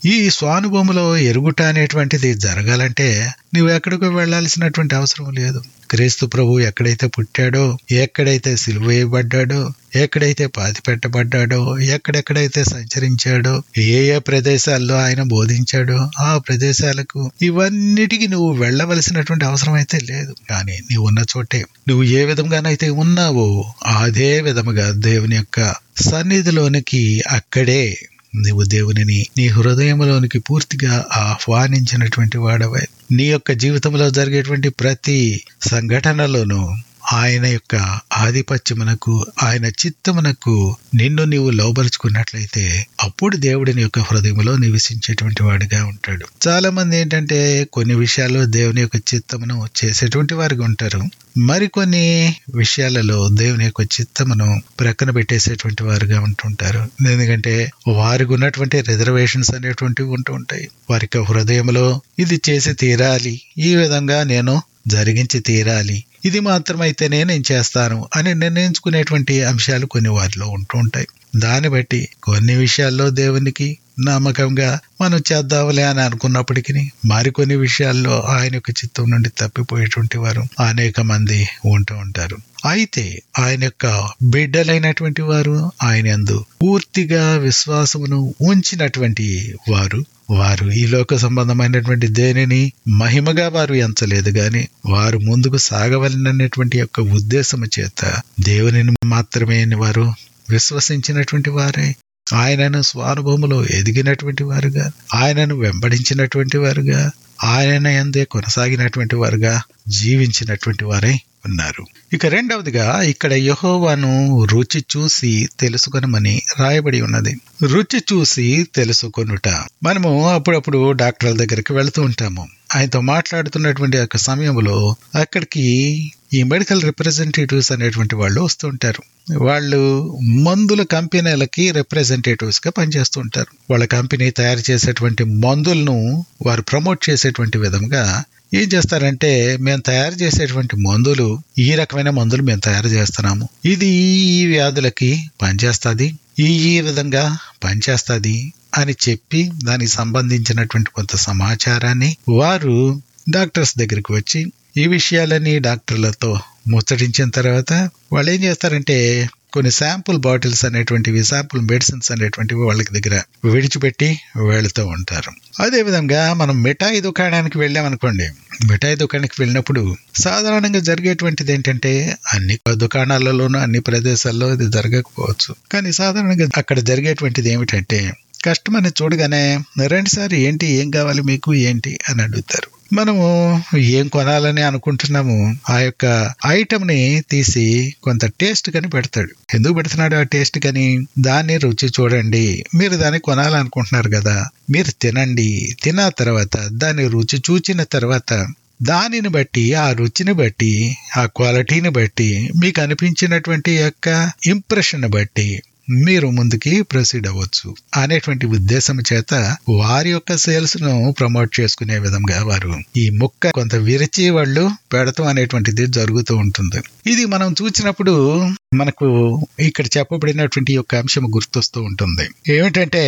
ఈ స్వానుభవములో ఎరుగుట అనేటువంటిది జరగాలంటే నువ్వు ఎక్కడికో వెళ్లాల్సినటువంటి అవసరం లేదు క్రీస్తు ప్రభు ఎక్కడైతే పుట్టాడో ఎక్కడైతే సిలువ వేయబడ్డాడో ఎక్కడైతే పాతి పెట్టబడ్డాడో ఎక్కడెక్కడైతే సంచరించాడో ఏ ఏ ప్రదేశాల్లో ఆయన బోధించాడో ఆ ప్రదేశాలకు ఇవన్నిటికీ నువ్వు వెళ్ళవలసినటువంటి అవసరం అయితే లేదు కానీ నీవు ఉన్న చోటే నువ్వు ఏ విధంగానైతే ఉన్నావో అదే విధముగా దేవుని యొక్క సన్నిధిలోనికి అక్కడే నీవు దేవునిని నీ హృదయంలోనికి పూర్తిగా ఆహ్వానించినటువంటి వాడవై నీ యొక్క జీవితంలో జరిగేటువంటి ప్రతి సంఘటనలోనూ ఆయన యొక్క ఆధిపత్యమునకు ఆయన చిత్తమునకు నిన్ను నీవు లోబరుచుకున్నట్లయితే అప్పుడు దేవుడిని యొక్క హృదయంలో నివసించేటువంటి వాడిగా ఉంటాడు చాలా మంది ఏంటంటే కొన్ని విషయాల్లో దేవుని యొక్క చిత్తమును చేసేటువంటి వారిగా ఉంటారు మరికొన్ని విషయాలలో దేవుని యొక్క చిత్తమును ప్రక్కన పెట్టేసేటువంటి వారుగా ఉంటుంటారు ఎందుకంటే వారికి ఉన్నటువంటి రిజర్వేషన్స్ అనేటువంటివి ఉంటూ ఉంటాయి వారి యొక్క హృదయంలో ఇది చేసి తీరాలి ఈ విధంగా నేను జరిగించి తీరాలి ఇది మాత్రమైతేనే నేను చేస్తాను అని నిర్ణయించుకునేటువంటి అంశాలు కొన్ని వారిలో ఉంటూ ఉంటాయి దాన్ని బట్టి కొన్ని విషయాల్లో దేవునికి నమ్మకంగా మనం చేద్దాంలే అని అనుకున్నప్పటికీ మరికొన్ని విషయాల్లో ఆయన యొక్క చిత్తం నుండి తప్పిపోయేటువంటి వారు అనేక మంది ఉంటూ ఉంటారు అయితే ఆయన యొక్క బిడ్డలైనటువంటి వారు ఆయన యందు పూర్తిగా విశ్వాసమును ఉంచినటువంటి వారు వారు ఈ లోక సంబంధమైనటువంటి దేనిని మహిమగా వారు ఎంచలేదు గాని వారు ముందుకు సాగవలననేటువంటి యొక్క ఉద్దేశము చేత దేవునిని మాత్రమే వారు విశ్వసించినటువంటి వారే ఆయనను స్వానుభవములో ఎదిగినటువంటి వారుగా ఆయనను వెంబడించినటువంటి వారుగా ఆయన ఎందే కొనసాగినటువంటి వారుగా జీవించినటువంటి వారై ఉన్నారు ఇక రెండవదిగా ఇక్కడ యహోవాను రుచి చూసి తెలుసుకొనమని రాయబడి ఉన్నది రుచి చూసి తెలుసుకొనుట మనము అప్పుడప్పుడు డాక్టర్ల దగ్గరికి వెళుతూ ఉంటాము ఆయనతో మాట్లాడుతున్నటువంటి యొక్క సమయంలో అక్కడికి ఈ మెడికల్ రిప్రజెంటేటివ్స్ అనేటువంటి వాళ్ళు వస్తుంటారు వాళ్ళు మందుల కంపెనీలకి రిప్రజెంటేటివ్స్ గా పనిచేస్తూ ఉంటారు వాళ్ళ కంపెనీ తయారు చేసేటువంటి మందులను వారు ప్రమోట్ చేసేటువంటి విధంగా ఏం చేస్తారంటే మేము తయారు చేసేటువంటి మందులు ఈ రకమైన మందులు మేము తయారు చేస్తున్నాము ఇది ఈ వ్యాధులకి పనిచేస్తుంది ఈ ఈ విధంగా పనిచేస్తుంది అని చెప్పి దానికి సంబంధించినటువంటి కొంత సమాచారాన్ని వారు డాక్టర్స్ దగ్గరికి వచ్చి ఈ విషయాలన్నీ డాక్టర్లతో ముచ్చటించిన తర్వాత వాళ్ళు ఏం చేస్తారంటే కొన్ని శాంపుల్ బాటిల్స్ అనేటువంటివి శాంపుల్ మెడిసిన్స్ అనేటువంటివి వాళ్ళకి దగ్గర విడిచిపెట్టి వెళుతూ ఉంటారు అదే విధంగా మనం మిఠాయి దుకాణానికి వెళ్ళామనుకోండి మిఠాయి దుకాణానికి వెళ్ళినప్పుడు సాధారణంగా జరిగేటువంటిది ఏంటంటే అన్ని దుకాణాలలోనూ అన్ని ప్రదేశాల్లో ఇది జరగకపోవచ్చు కానీ సాధారణంగా అక్కడ జరిగేటువంటిది ఏమిటంటే కస్టమర్ని చూడగానే రండి సార్ ఏంటి ఏం కావాలి మీకు ఏంటి అని అడుగుతారు మనము ఏం కొనాలని అనుకుంటున్నాము ఆ యొక్క ఐటమ్ ని తీసి కొంత టేస్ట్ కని పెడతాడు ఎందుకు పెడుతున్నాడు ఆ టేస్ట్ కని దాన్ని రుచి చూడండి మీరు దాన్ని కొనాలనుకుంటున్నారు కదా మీరు తినండి తిన్న తర్వాత దాన్ని రుచి చూచిన తర్వాత దానిని బట్టి ఆ రుచిని బట్టి ఆ క్వాలిటీని బట్టి మీకు అనిపించినటువంటి యొక్క ఇంప్రెషన్ బట్టి మీరు ముందుకి ప్రొసీడ్ అవ్వచ్చు అనేటువంటి ఉద్దేశం చేత వారి యొక్క సేల్స్ ను ప్రమోట్ చేసుకునే విధంగా వారు ఈ ముక్క కొంత విరిచి వాళ్ళు పెడతాం అనేటువంటిది జరుగుతూ ఉంటుంది ఇది మనం చూసినప్పుడు మనకు ఇక్కడ చెప్పబడినటువంటి యొక్క అంశం గుర్తొస్తూ ఉంటుంది ఏమిటంటే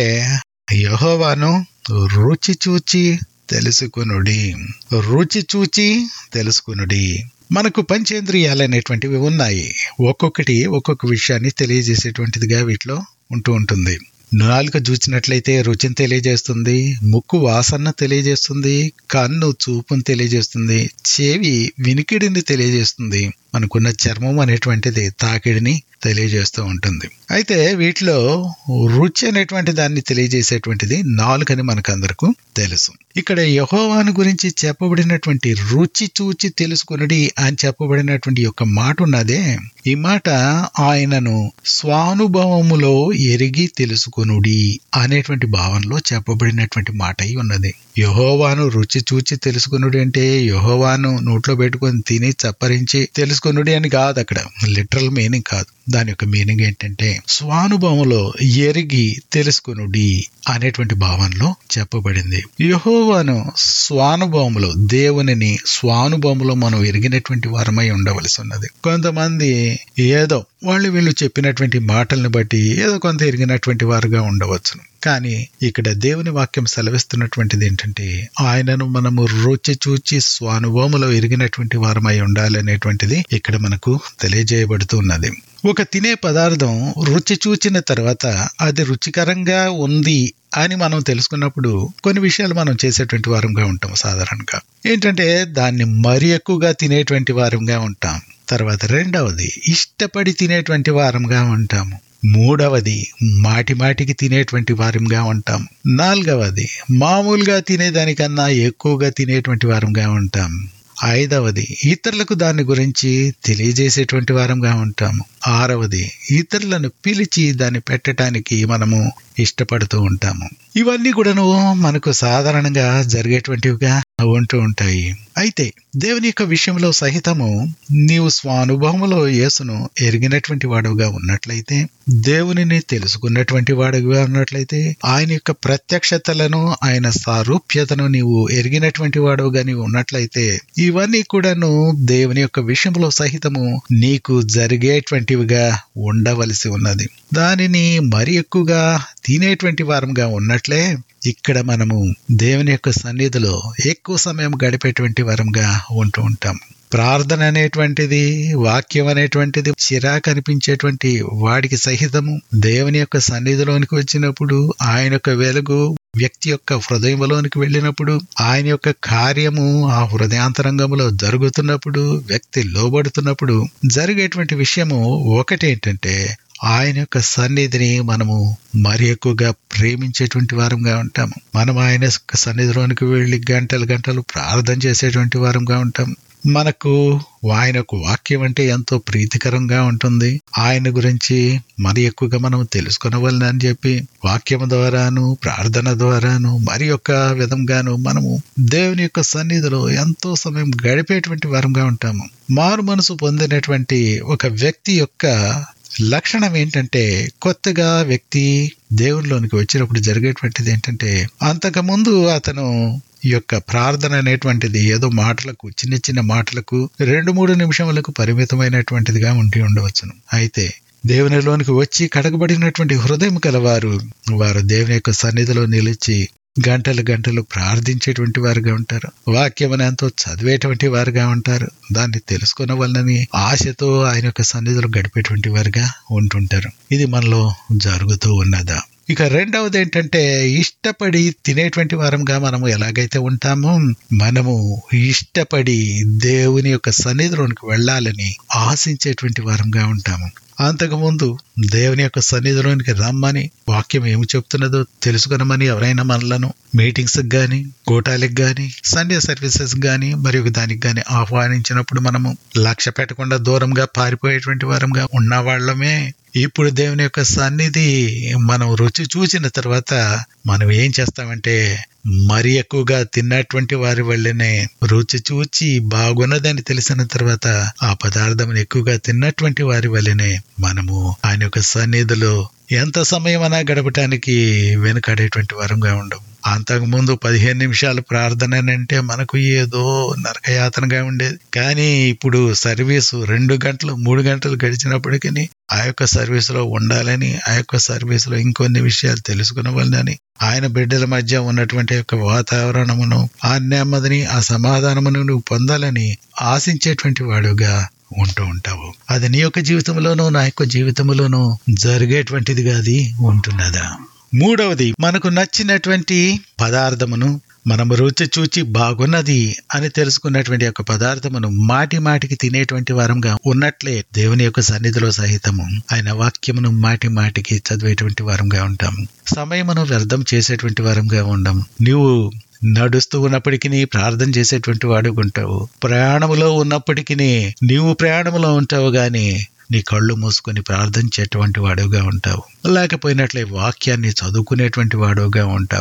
యహోవాను రుచి చూచి తెలుసుకునుడి రుచి చూచి తెలుసుకునుడి మనకు పంచేంద్రియాలు అనేటువంటివి ఉన్నాయి ఒక్కొక్కటి ఒక్కొక్క విషయాన్ని తెలియజేసేటువంటిదిగా వీటిలో ఉంటూ ఉంటుంది నాలుక చూచినట్లయితే రుచిని తెలియజేస్తుంది ముక్కు వాసన తెలియజేస్తుంది కన్ను చూపును తెలియజేస్తుంది చెవి వినికిడిని తెలియజేస్తుంది మనకున్న చర్మం అనేటువంటిది తాకిడిని తెలియజేస్తూ ఉంటుంది అయితే వీటిలో రుచి అనేటువంటి దాన్ని తెలియజేసేటువంటిది నాలుకని మనకందరకు తెలుసు ఇక్కడ యహోవాను గురించి చెప్పబడినటువంటి రుచి చూచి తెలుసుకునడి అని చెప్పబడినటువంటి యొక్క మాట ఉన్నదే ఈ మాట ఆయనను స్వానుభవములో ఎరిగి తెలుసుకునుడి అనేటువంటి భావనలో చెప్పబడినటువంటి మాట అయి ఉన్నది యహోవాను రుచి చూచి తెలుసుకునుడి అంటే యహోవాను నోట్లో పెట్టుకొని తిని చప్పరించి తెలుసుకునుడి అని కాదు అక్కడ లిటరల్ మీనింగ్ కాదు దాని యొక్క మీనింగ్ ఏంటంటే స్వానుభవంలో ఎరిగి తెలుసుకునుడి అనేటువంటి భావనలో చెప్పబడింది యహోవాను స్వానుభవంలో దేవునిని స్వానుభవంలో మనం ఎరిగినటువంటి వారమై ఉండవలసి ఉన్నది కొంతమంది ఏదో వాళ్ళు వీళ్ళు చెప్పినటువంటి మాటల్ని బట్టి ఏదో కొంత ఎరిగినటువంటి వారుగా ఉండవచ్చును కానీ ఇక్కడ దేవుని వాక్యం సెలవిస్తున్నటువంటిది ఏంటంటే ఆయనను మనము రుచి చూచి స్వానుభవములో ఎరిగినటువంటి వారమై ఉండాలనేటువంటిది ఇక్కడ మనకు తెలియజేయబడుతూ ఉన్నది ఒక తినే పదార్థం రుచి చూచిన తర్వాత అది రుచికరంగా ఉంది అని మనం తెలుసుకున్నప్పుడు కొన్ని విషయాలు మనం చేసేటువంటి వారంగా ఉంటాం సాధారణంగా ఏంటంటే దాన్ని మరి ఎక్కువగా తినేటువంటి వారంగా ఉంటాం తర్వాత రెండవది ఇష్టపడి తినేటువంటి వారంగా ఉంటాము మూడవది మాటి మాటికి తినేటువంటి వారంగా ఉంటాం నాలుగవది మామూలుగా తినేదానికన్నా ఎక్కువగా తినేటువంటి వారంగా ఉంటాం ఐదవది ఇతరులకు దాని గురించి తెలియజేసేటువంటి వారంగా ఉంటాము ఆరవది ఇతరులను పిలిచి దాన్ని పెట్టడానికి మనము ఇష్టపడుతూ ఉంటాము ఇవన్నీ కూడాను మనకు సాధారణంగా జరిగేటువంటివిగా ఉంటూ ఉంటాయి అయితే దేవుని యొక్క విషయంలో సహితము నీవు స్వానుభవములో యేసును ఎరిగినటువంటి వాడుగా ఉన్నట్లయితే దేవునిని తెలుసుకున్నటువంటి వాడుగా ఉన్నట్లయితే ఆయన యొక్క ప్రత్యక్షతలను ఆయన సారూప్యతను నీవు ఎరిగినటువంటి వాడుగా నీవు ఉన్నట్లయితే ఇవన్నీ కూడాను దేవుని యొక్క విషయంలో సహితము నీకు జరిగేటువంటివిగా ఉండవలసి ఉన్నది దానిని మరి ఎక్కువగా తినేటువంటి వారంగా ఉన్నట్లే ఇక్కడ మనము దేవుని యొక్క సన్నిధిలో ఎక్కువ సమయం గడిపేటువంటి వరంగా ఉంటూ ఉంటాం ప్రార్థన అనేటువంటిది వాక్యం అనేటువంటిది చిరాకు అనిపించేటువంటి వాడికి సహితము దేవుని యొక్క సన్నిధిలోనికి వచ్చినప్పుడు ఆయన యొక్క వెలుగు వ్యక్తి యొక్క హృదయంలోనికి వెళ్ళినప్పుడు ఆయన యొక్క కార్యము ఆ హృదయాంతరంగంలో జరుగుతున్నప్పుడు వ్యక్తి లోబడుతున్నప్పుడు జరిగేటువంటి విషయము ఒకటేంటంటే ఆయన యొక్క సన్నిధిని మనము మరి ఎక్కువగా ప్రేమించేటువంటి వారంగా ఉంటాము మనం ఆయన యొక్క సన్నిధిలోనికి వెళ్ళి గంటలు గంటలు ప్రార్థన చేసేటువంటి వారంగా ఉంటాం మనకు ఆయనకు వాక్యం అంటే ఎంతో ప్రీతికరంగా ఉంటుంది ఆయన గురించి మరి ఎక్కువగా మనం తెలుసుకునవలని అని చెప్పి వాక్యం ద్వారాను ప్రార్థన ద్వారాను మరి యొక్క విధంగాను మనము దేవుని యొక్క సన్నిధిలో ఎంతో సమయం గడిపేటువంటి వారంగా ఉంటాము మారు మనసు పొందినటువంటి ఒక వ్యక్తి యొక్క లక్షణం ఏంటంటే కొత్తగా వ్యక్తి దేవునిలోనికి వచ్చినప్పుడు జరిగేటువంటిది ఏంటంటే అంతకుముందు అతను ఈ యొక్క ప్రార్థన అనేటువంటిది ఏదో మాటలకు చిన్న చిన్న మాటలకు రెండు మూడు నిమిషములకు పరిమితమైనటువంటిదిగా ఉండి ఉండవచ్చును అయితే దేవునిలోనికి వచ్చి కడగబడినటువంటి హృదయం కలవారు వారు దేవుని యొక్క సన్నిధిలో నిలిచి గంటలు గంటలు ప్రార్థించేటువంటి వారుగా ఉంటారు వాక్యమని ఎంతో చదివేటువంటి వారుగా ఉంటారు దాన్ని తెలుసుకున్న వలనని ఆశతో ఆయన యొక్క సన్నిధిలో గడిపేటువంటి వారుగా ఉంటుంటారు ఇది మనలో జరుగుతూ ఉన్నదా ఇక రెండవది ఏంటంటే ఇష్టపడి తినేటువంటి వారంగా మనము ఎలాగైతే ఉంటామో మనము ఇష్టపడి దేవుని యొక్క సన్నిధిలోనికి వెళ్ళాలని ఆశించేటువంటి వారంగా ఉంటాము అంతకుముందు దేవుని యొక్క సన్నిధిలోనికి రమ్మని వాక్యం ఏమి చెప్తున్నదో తెలుసుకునమని ఎవరైనా మనలను మీటింగ్స్ గాని కూటాలకు గాని సండే సర్వీసెస్ గాని మరియు దానికి గాని ఆహ్వానించినప్పుడు మనము లక్ష్య పెట్టకుండా దూరంగా పారిపోయేటువంటి వారంగా ఉన్న వాళ్ళమే ఇప్పుడు దేవుని యొక్క సన్నిధి మనం రుచి చూసిన తర్వాత మనం ఏం చేస్తామంటే మరి ఎక్కువగా తిన్నటువంటి వారి వల్లనే రుచి చూచి బాగున్నదని తెలిసిన తర్వాత ఆ పదార్థం ఎక్కువగా తిన్నటువంటి వారి వల్లనే మనము ఆయన యొక్క సన్నిధిలో ఎంత సమయం అనా గడపటానికి వెనుకాడేటువంటి వారంగా ఉండవు అంతకు ముందు పదిహేను నిమిషాలు ప్రార్థన అంటే మనకు ఏదో నరకయాతనగా ఉండేది కానీ ఇప్పుడు సర్వీసు రెండు గంటలు మూడు గంటలు గడిచినప్పటికీ ఆ యొక్క సర్వీస్ లో ఉండాలని ఆ యొక్క సర్వీస్ లో ఇంకొన్ని విషయాలు తెలుసుకునవాలని ఆయన బిడ్డల మధ్య ఉన్నటువంటి యొక్క వాతావరణమును ఆ నెమ్మదిని ఆ సమాధానమును నువ్వు పొందాలని ఆశించేటువంటి వాడుగా ఉంటూ ఉంటావు అది నీ యొక్క జీవితంలోనూ నా యొక్క జీవితంలోనూ జరిగేటువంటిదిగా అది ఉంటున్నదా మూడవది మనకు నచ్చినటువంటి పదార్థమును మనము రుచి చూచి బాగున్నది అని తెలుసుకున్నటువంటి యొక్క పదార్థమును మాటి మాటికి తినేటువంటి వారంగా ఉన్నట్లే దేవుని యొక్క సన్నిధిలో సహితము ఆయన వాక్యమును మాటి మాటికి చదివేటువంటి వారంగా ఉంటాము సమయమును వ్యర్థం చేసేటువంటి వారంగా ఉండము నీవు నడుస్తూ ఉన్నప్పటికీ ప్రార్థన చేసేటువంటి వాడు ఉంటావు ప్రయాణములో ఉన్నప్పటికీ నీవు ప్రయాణంలో ఉంటావు గాని నీ కళ్ళు మూసుకొని ప్రార్థించేటువంటి వాడుగా ఉంటావు లేకపోయినట్లే వాక్యాన్ని చదువుకునేటువంటి వాడుగా ఉంటావు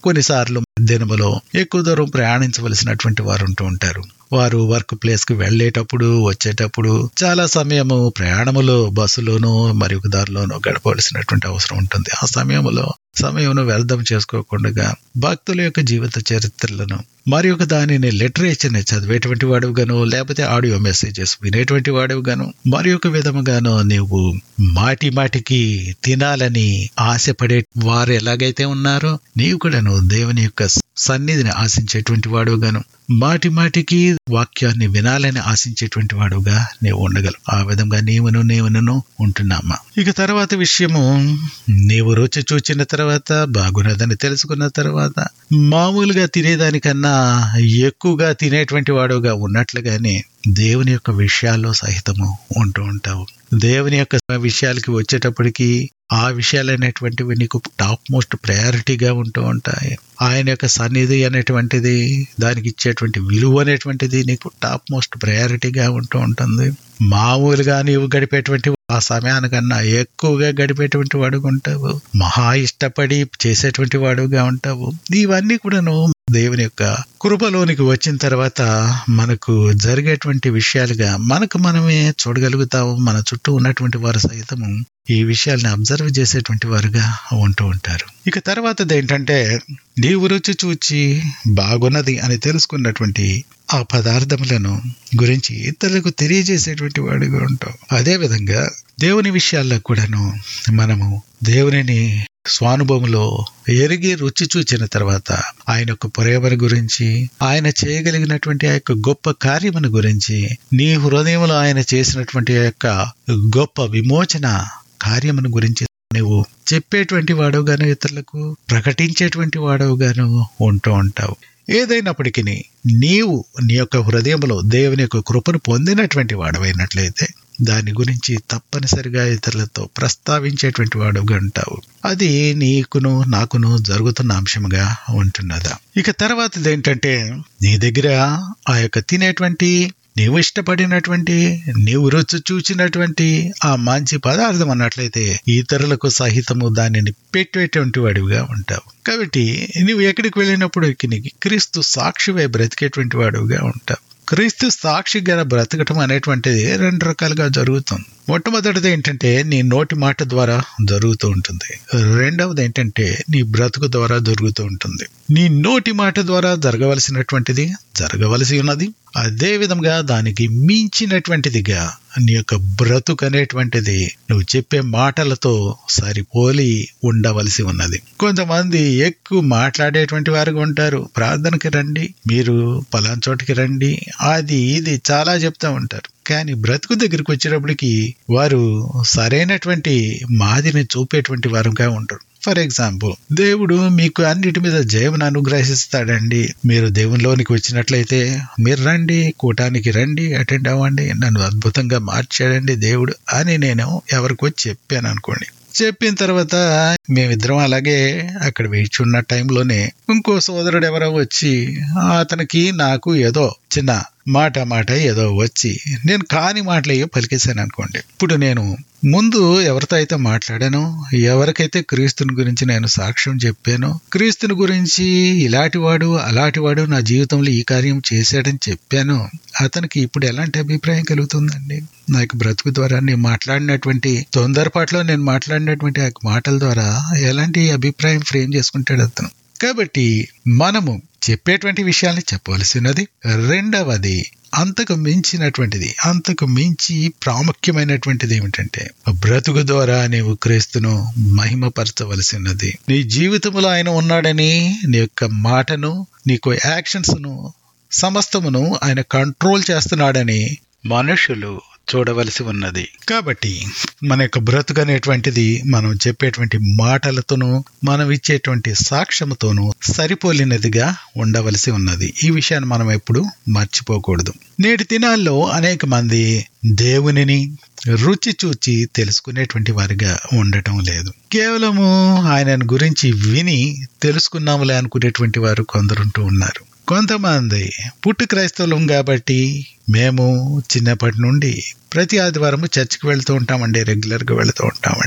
కొన్నిసార్లు దినములో ఎక్కువ దూరం ప్రయాణించవలసినటువంటి వారు ఉంటూ ఉంటారు వారు వర్క్ ప్లేస్ కు వెళ్లేటప్పుడు వచ్చేటప్పుడు చాలా సమయము ప్రయాణములో బస్సులోనూ మరియు దారిలోనూ గడపవలసినటువంటి అవసరం ఉంటుంది ఆ సమయంలో సమయం వ్యర్థం చేసుకోకుండా భక్తుల యొక్క జీవిత చరిత్రలను మరి ఒక దానిని లిటరేచర్ని చదివేటువంటి వాడుగాను లేకపోతే ఆడియో మెసేజెస్ వినేటువంటి వాడుగాను మరి ఒక విధముగాను నీవు మాటి మాటికి తినాలని ఆశపడే వారు ఎలాగైతే ఉన్నారో నీవు కూడాను దేవుని యొక్క సన్నిధిని ఆశించేటువంటి వాడుగాను మాటి మాటికి వాక్యాన్ని వినాలని ఆశించేటువంటి వాడుగా నీవు ఉండగలవు ఆ విధంగా నీవును నీవును ఉంటున్నామా ఇక తర్వాత విషయము నీవు రుచి చూచిన తర్వాత బాగున్నదని తెలుసుకున్న తర్వాత మామూలుగా తినేదానికన్నా ఎక్కువగా తినేటువంటి వాడుగా ఉన్నట్లుగానే దేవుని యొక్క విషయాల్లో సహితము ఉంటూ ఉంటావు దేవుని యొక్క విషయాలకి వచ్చేటప్పటికి ఆ విషయాలు అనేటువంటివి నీకు టాప్ మోస్ట్ ప్రయారిటీగా ఉంటూ ఉంటాయి ఆయన యొక్క సన్నిధి అనేటువంటిది దానికి ఇచ్చేటువంటి విలువ అనేటువంటిది నీకు టాప్ మోస్ట్ ప్రయారిటీగా ఉంటూ ఉంటుంది మామూలుగా నీవు గడిపేటువంటి ఆ సమయానికన్నా ఎక్కువగా గడిపేటువంటి వాడుగా ఉంటావు మహా ఇష్టపడి చేసేటువంటి వాడుగా ఉంటావు ఇవన్నీ కూడాను దేవుని యొక్క కృపలోనికి వచ్చిన తర్వాత మనకు జరిగేటువంటి విషయాలుగా మనకు మనమే చూడగలుగుతాము మన చుట్టూ ఉన్నటువంటి వారు సైతము ఈ విషయాల్ని అబ్జర్వ్ చేసేటువంటి వారుగా ఉంటూ ఉంటారు ఇక తర్వాతది ఏంటంటే నీవు రుచి చూచి బాగున్నది అని తెలుసుకున్నటువంటి ఆ పదార్థములను గురించి ఇతరులకు తెలియజేసేటువంటి వాడుగా ఉంటాం అదే విధంగా దేవుని విషయాల్లో కూడాను మనము దేవునిని స్వానుభవంలో ఎరిగి రుచి చూచిన తర్వాత ఆయన యొక్క ప్రేమను గురించి ఆయన చేయగలిగినటువంటి ఆ యొక్క గొప్ప కార్యమును గురించి నీ హృదయంలో ఆయన చేసినటువంటి ఆ యొక్క గొప్ప విమోచన కార్యమును గురించి నువ్వు చెప్పేటువంటి వాడవుగాను ఇతరులకు ప్రకటించేటువంటి వాడవుగాను ఉంటూ ఉంటావు ఏదైనప్పటికీ నీవు నీ యొక్క హృదయంలో దేవుని యొక్క కృపను పొందినటువంటి వాడవైనట్లయితే దాని గురించి తప్పనిసరిగా ఇతరులతో ప్రస్తావించేటువంటి వాడుగా ఉంటావు అది నీకును నాకును జరుగుతున్న అంశంగా ఉంటున్నదా ఇక తర్వాతది ఏంటంటే నీ దగ్గర ఆ యొక్క తినేటువంటి నీవు ఇష్టపడినటువంటి నీవు రుచి చూచినటువంటి ఆ మంచి పదార్థం అన్నట్లయితే ఇతరులకు సహితము దానిని పెట్టేటువంటి వాడివిగా ఉంటావు కాబట్టి నువ్వు ఎక్కడికి వెళ్ళినప్పుడు నీకు క్రీస్తు సాక్షివై బ్రతికేటువంటి వాడుగా ఉంటావు క్రీస్తు సాక్షిగా బ్రతకటం అనేటువంటిది రెండు రకాలుగా జరుగుతుంది మొట్టమొదటిది ఏంటంటే నీ నోటి మాట ద్వారా జరుగుతూ ఉంటుంది రెండవది ఏంటంటే నీ బ్రతుకు ద్వారా జరుగుతూ ఉంటుంది నీ నోటి మాట ద్వారా జరగవలసినటువంటిది జరగవలసి ఉన్నది అదే విధంగా దానికి మించినటువంటిదిగా నీ యొక్క బ్రతుకు అనేటువంటిది నువ్వు చెప్పే మాటలతో సరిపోలి ఉండవలసి ఉన్నది కొంతమంది ఎక్కువ మాట్లాడేటువంటి వారుగా ఉంటారు ప్రార్థనకి రండి మీరు పలాన్ చోటికి రండి అది ఇది చాలా చెప్తా ఉంటారు కానీ బ్రతుకు దగ్గరికి వచ్చేటప్పటికి వారు సరైనటువంటి మాదిని చూపేటువంటి వారుగా ఉంటారు ఫర్ ఎగ్జాంపుల్ దేవుడు మీకు అన్నిటి మీద జయమును అనుగ్రహిస్తాడండి మీరు దేవునిలోనికి వచ్చినట్లయితే మీరు రండి కూటానికి రండి అటెండ్ అవ్వండి నన్ను అద్భుతంగా మార్చాడండి దేవుడు అని నేను ఎవరికి వచ్చి చెప్పాను అనుకోండి చెప్పిన తర్వాత మేమిద్దరం అలాగే అక్కడ వేచి ఉన్న టైంలోనే ఇంకో సోదరుడు ఎవరో వచ్చి అతనికి నాకు ఏదో చిన్న మాట మాట ఏదో వచ్చి నేను కాని మాటలు పలికేశాను అనుకోండి ఇప్పుడు నేను ముందు ఎవరితో అయితే మాట్లాడానో ఎవరికైతే క్రీస్తుని గురించి నేను సాక్ష్యం చెప్పానో క్రీస్తుని గురించి ఇలాంటివాడు అలాంటివాడు నా జీవితంలో ఈ కార్యం చేశాడని చెప్పాను అతనికి ఇప్పుడు ఎలాంటి అభిప్రాయం కలుగుతుందండి నాకు బ్రతుకు ద్వారా నేను మాట్లాడినటువంటి తొందరపాట్లో నేను మాట్లాడినటువంటి ఆ మాటల ద్వారా ఎలాంటి అభిప్రాయం ఫ్రేమ్ చేసుకుంటాడు అతను కాబట్టి మనము చెప్పేటువంటి విషయాల్ని చెప్పవలసినది రెండవది అంతకు మించినటువంటిది అంతకు మించి ప్రాముఖ్యమైనటువంటిది ఏమిటంటే బ్రతుకు ద్వారా నీవు క్రీస్తును మహిమపరచవలసినది నీ జీవితంలో ఆయన ఉన్నాడని నీ యొక్క మాటను నీకు యాక్షన్స్ ను సమస్తమును ఆయన కంట్రోల్ చేస్తున్నాడని మనుషులు చూడవలసి ఉన్నది కాబట్టి మన యొక్క బ్రతుకు అనేటువంటిది మనం చెప్పేటువంటి మాటలతోనూ మనం ఇచ్చేటువంటి సాక్ష్యముతోనూ సరిపోలినదిగా ఉండవలసి ఉన్నది ఈ విషయాన్ని మనం ఎప్పుడు మర్చిపోకూడదు నేటి దినాల్లో అనేక మంది దేవునిని రుచి చూచి తెలుసుకునేటువంటి వారిగా ఉండటం లేదు కేవలము ఆయన గురించి విని తెలుసుకున్నాములే అనుకునేటువంటి వారు కొందరుంటూ ఉన్నారు కొంతమంది పుట్టు క్రైస్తవులం కాబట్టి మేము చిన్నప్పటి నుండి ప్రతి ఆదివారము చర్చికి వెళ్తూ ఉంటామండి రెగ్యులర్గా వెళ్తూ ఉంటామండి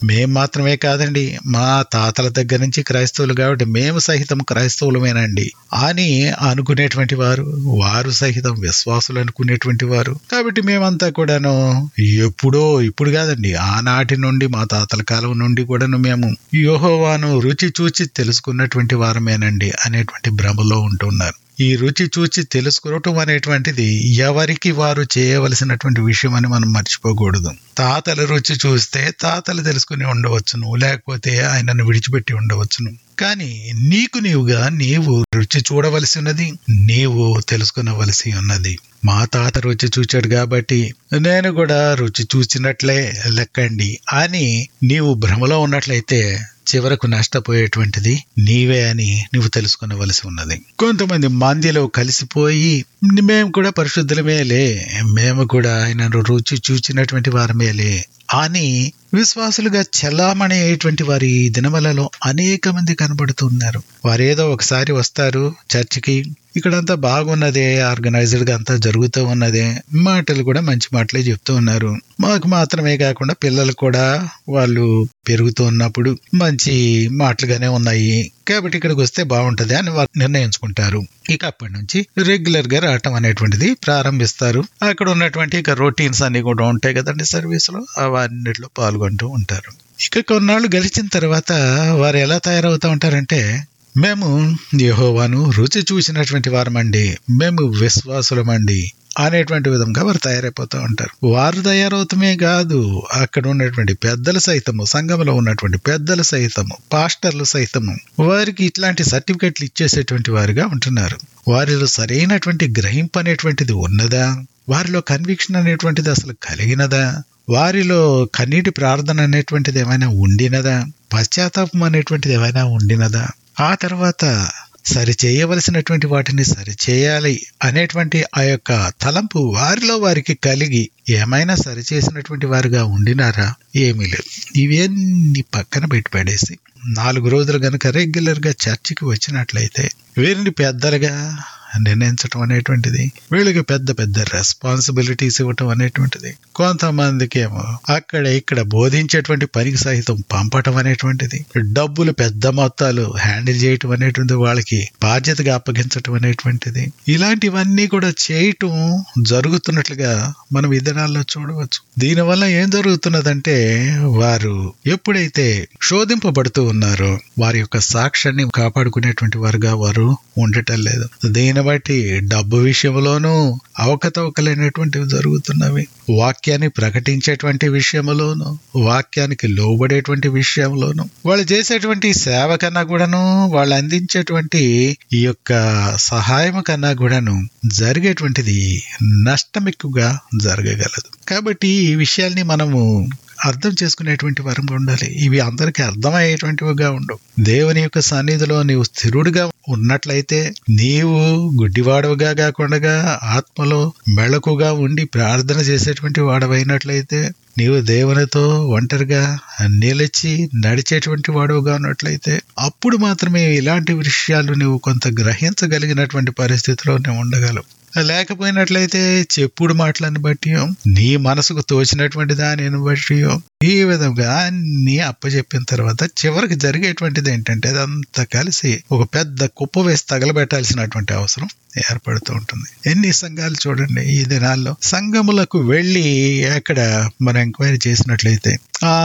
మేం మాత్రమే కాదండి మా తాతల దగ్గర నుంచి క్రైస్తవులు కాబట్టి మేము సహితం క్రైస్తవులమేనండి అని అనుకునేటువంటి వారు వారు సహితం విశ్వాసులు అనుకునేటువంటి వారు కాబట్టి మేమంతా కూడాను ఎప్పుడో ఇప్పుడు కాదండి ఆనాటి నుండి మా తాతల కాలం నుండి కూడాను మేము యోహోవాను రుచి చూచి తెలుసుకున్నటువంటి వారమేనండి అనేటువంటి భ్రమలో ఉంటున్నారు ఈ రుచి చూచి తెలుసుకోవటం అనేటువంటిది ఎవరికి వారు చేయవలసినటువంటి విషయం అని మనం మర్చిపోకూడదు తాతల రుచి చూస్తే తాతలు తెలుసుకుని ఉండవచ్చును లేకపోతే ఆయనను విడిచిపెట్టి ఉండవచ్చును కానీ నీకు నీవుగా నీవు రుచి చూడవలసి ఉన్నది నీవు తెలుసుకునవలసి ఉన్నది మా తాత రుచి చూచాడు కాబట్టి నేను కూడా రుచి చూచినట్లే లెక్కండి అని నీవు భ్రమలో ఉన్నట్లయితే చివరకు నష్టపోయేటువంటిది నీవే అని నువ్వు తెలుసుకునవలసి ఉన్నది కొంతమంది మందిలో కలిసిపోయి మేము కూడా పరిశుద్ధులమేలే మేము కూడా ఆయనను రుచి చూచినటువంటి వారమేలే అని విశ్వాసులుగా చలామణి అయ్యేటువంటి వారి ఈ దినములలో అనేక మంది కనబడుతున్నారు వారేదో ఒకసారి వస్తారు చర్చికి ఇక్కడంతా బాగున్నదే ఆర్గనైజ్డ్ గా అంతా జరుగుతూ ఉన్నదే మాటలు కూడా మంచి మాటలే చెప్తూ ఉన్నారు మాకు మాత్రమే కాకుండా పిల్లలు కూడా వాళ్ళు పెరుగుతూ ఉన్నప్పుడు మంచి మాటలుగానే ఉన్నాయి కాబట్టి ఇక్కడికి వస్తే బాగుంటది అని వారు నిర్ణయించుకుంటారు ఇక అప్పటి నుంచి రెగ్యులర్ గా రావటం అనేటువంటిది ప్రారంభిస్తారు అక్కడ ఉన్నటువంటి ఇక రొటీన్స్ అన్ని కూడా ఉంటాయి కదండి సర్వీస్ లో అవన్నిట్లో పాల్గొంటూ ఉంటారు ఇక కొన్నాళ్ళు గడిచిన తర్వాత వారు ఎలా తయారవుతూ ఉంటారంటే మేము యెహోవాను రుచి చూసినటువంటి వారమండి మేము విశ్వాసులమండి అనేటువంటి విధంగా వారు తయారైపోతూ ఉంటారు వారు తయారవుతమే కాదు అక్కడ ఉన్నటువంటి పెద్దలు సైతము సంఘంలో ఉన్నటువంటి పెద్దలు సైతము పాస్టర్లు సైతము వారికి ఇట్లాంటి సర్టిఫికెట్లు ఇచ్చేసేటువంటి వారుగా ఉంటున్నారు వారిలో సరైనటువంటి గ్రహింపు అనేటువంటిది ఉన్నదా వారిలో కన్విక్షన్ అనేటువంటిది అసలు కలిగినదా వారిలో కన్నీటి ప్రార్థన అనేటువంటిది ఏమైనా ఉండినదా పశ్చాత్తాపం అనేటువంటిది ఏమైనా ఉండినదా ఆ తర్వాత సరి చేయవలసినటువంటి వాటిని సరి చేయాలి అనేటువంటి ఆ యొక్క తలంపు వారిలో వారికి కలిగి ఏమైనా సరి చేసినటువంటి వారుగా ఉండినారా ఏమీ లేదు ఇవన్నీ పక్కన పెట్టి పడేసి నాలుగు రోజులు గనక రెగ్యులర్ గా చర్చికి వచ్చినట్లయితే వీరిని పెద్దలుగా నిర్ణయించడం అనేటువంటిది వీళ్ళకి పెద్ద పెద్ద రెస్పాన్సిబిలిటీస్ ఇవ్వటం అనేటువంటిది కొంతమందికి ఏమో అక్కడ ఇక్కడ బోధించేటువంటి పనికి సహితం పంపటం అనేటువంటిది డబ్బులు పెద్ద మొత్తాలు హ్యాండిల్ చేయటం అనేటువంటిది వాళ్ళకి బాధ్యతగా అప్పగించటం అనేటువంటిది ఇలాంటివన్నీ కూడా చేయటం జరుగుతున్నట్లుగా మనం ఈ దినాల్లో చూడవచ్చు దీనివల్ల ఏం జరుగుతున్నదంటే వారు ఎప్పుడైతే శోధింపబడుతూ ఉన్నారో వారి యొక్క సాక్ష్యాన్ని కాపాడుకునేటువంటి వారుగా వారు ఉండటం లేదు దీని బట్టి డబ్బు విషయంలోనూ అవకతవకలైనటువంటివి జరుగుతున్నవి వాక్యాన్ని ప్రకటించేటువంటి విషయంలోను వాక్యానికి లోబడేటువంటి విషయంలోను వాళ్ళు చేసేటువంటి సేవ కన్నా కూడాను వాళ్ళు అందించేటువంటి ఈ యొక్క సహాయం కన్నా కూడాను జరిగేటువంటిది నష్టం ఎక్కువగా జరగగలదు కాబట్టి ఈ విషయాల్ని మనము అర్థం చేసుకునేటువంటి వరం ఉండాలి ఇవి అందరికీ అర్థమయ్యేటువంటివిగా ఉండవు దేవుని యొక్క సన్నిధిలో నీవు స్థిరుడిగా ఉన్నట్లయితే నీవు గుడ్డివాడవుగా కాకుండా ఆత్మలో మెళకుగా ఉండి ప్రార్థన చేసేటువంటి వాడవైనట్లయితే నీవు దేవునితో ఒంటరిగా నిలిచి నడిచేటువంటి వాడుగా ఉన్నట్లయితే అప్పుడు మాత్రమే ఇలాంటి విషయాలు నువ్వు కొంత గ్రహించగలిగినటువంటి పరిస్థితిలో నువ్వు ఉండగలవు లేకపోయినట్లయితే చెప్పుడు మాటలను బట్టి నీ మనసుకు తోచినటువంటి దానిని బట్టి ఈ విధంగా అన్ని అప్పచెప్పిన తర్వాత చివరికి జరిగేటువంటిది ఏంటంటే అదంతా కలిసి ఒక పెద్ద కుప్ప వేసి తగలబెట్టాల్సినటువంటి అవసరం ఏర్పడుతూ ఉంటుంది ఎన్ని సంఘాలు చూడండి ఈ దినాల్లో సంఘములకు వెళ్ళి అక్కడ మనం ఎంక్వైరీ చేసినట్లయితే ఆ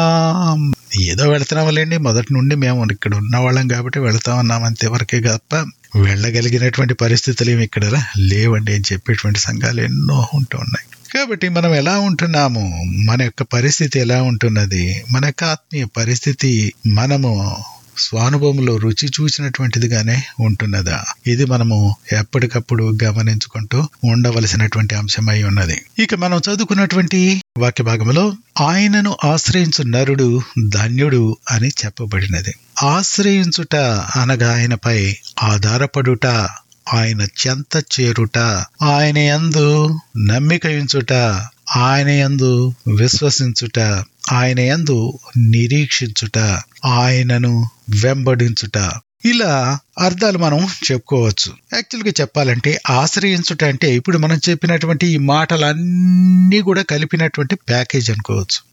ఏదో వెళుతున్నాంలేండి మొదటి నుండి మేము ఇక్కడ ఉన్నవాళ్ళం కాబట్టి వెళుతా ఉన్నాం అంతవరకే తప్ప వెళ్ళగలిగినటువంటి పరిస్థితులు ఏమి ఇక్కడ లేవండి అని చెప్పేటువంటి సంఘాలు ఎన్నో ఉంటూ ఉన్నాయి కాబట్టి మనం ఎలా ఉంటున్నాము మన యొక్క పరిస్థితి ఎలా ఉంటున్నది మన యొక్క ఆత్మీయ పరిస్థితి మనము స్వానుభవంలో రుచి చూసినటువంటిదిగానే ఉంటున్నదా ఇది మనము ఎప్పటికప్పుడు గమనించుకుంటూ ఉండవలసినటువంటి అంశమై ఉన్నది ఇక మనం చదువుకున్నటువంటి వాక్య భాగంలో ఆయనను ఆశ్రయించు నరుడు ధన్యుడు అని చెప్పబడినది ఆశ్రయించుట అనగా ఆయనపై ఆధారపడుట ఆయన చెంత చేరుట ఆయన యందు నమ్మికయించుట ఆయన యందు విశ్వసించుట ఆయన యందు నిరీక్షించుట ఆయనను వెంబడించుట ఇలా అర్థాలు మనం చెప్పుకోవచ్చు యాక్చువల్గా చెప్పాలంటే ఆశ్రయించుట అంటే ఇప్పుడు మనం చెప్పినటువంటి ఈ మాటలన్నీ కూడా కలిపినటువంటి ప్యాకేజ్ అనుకోవచ్చు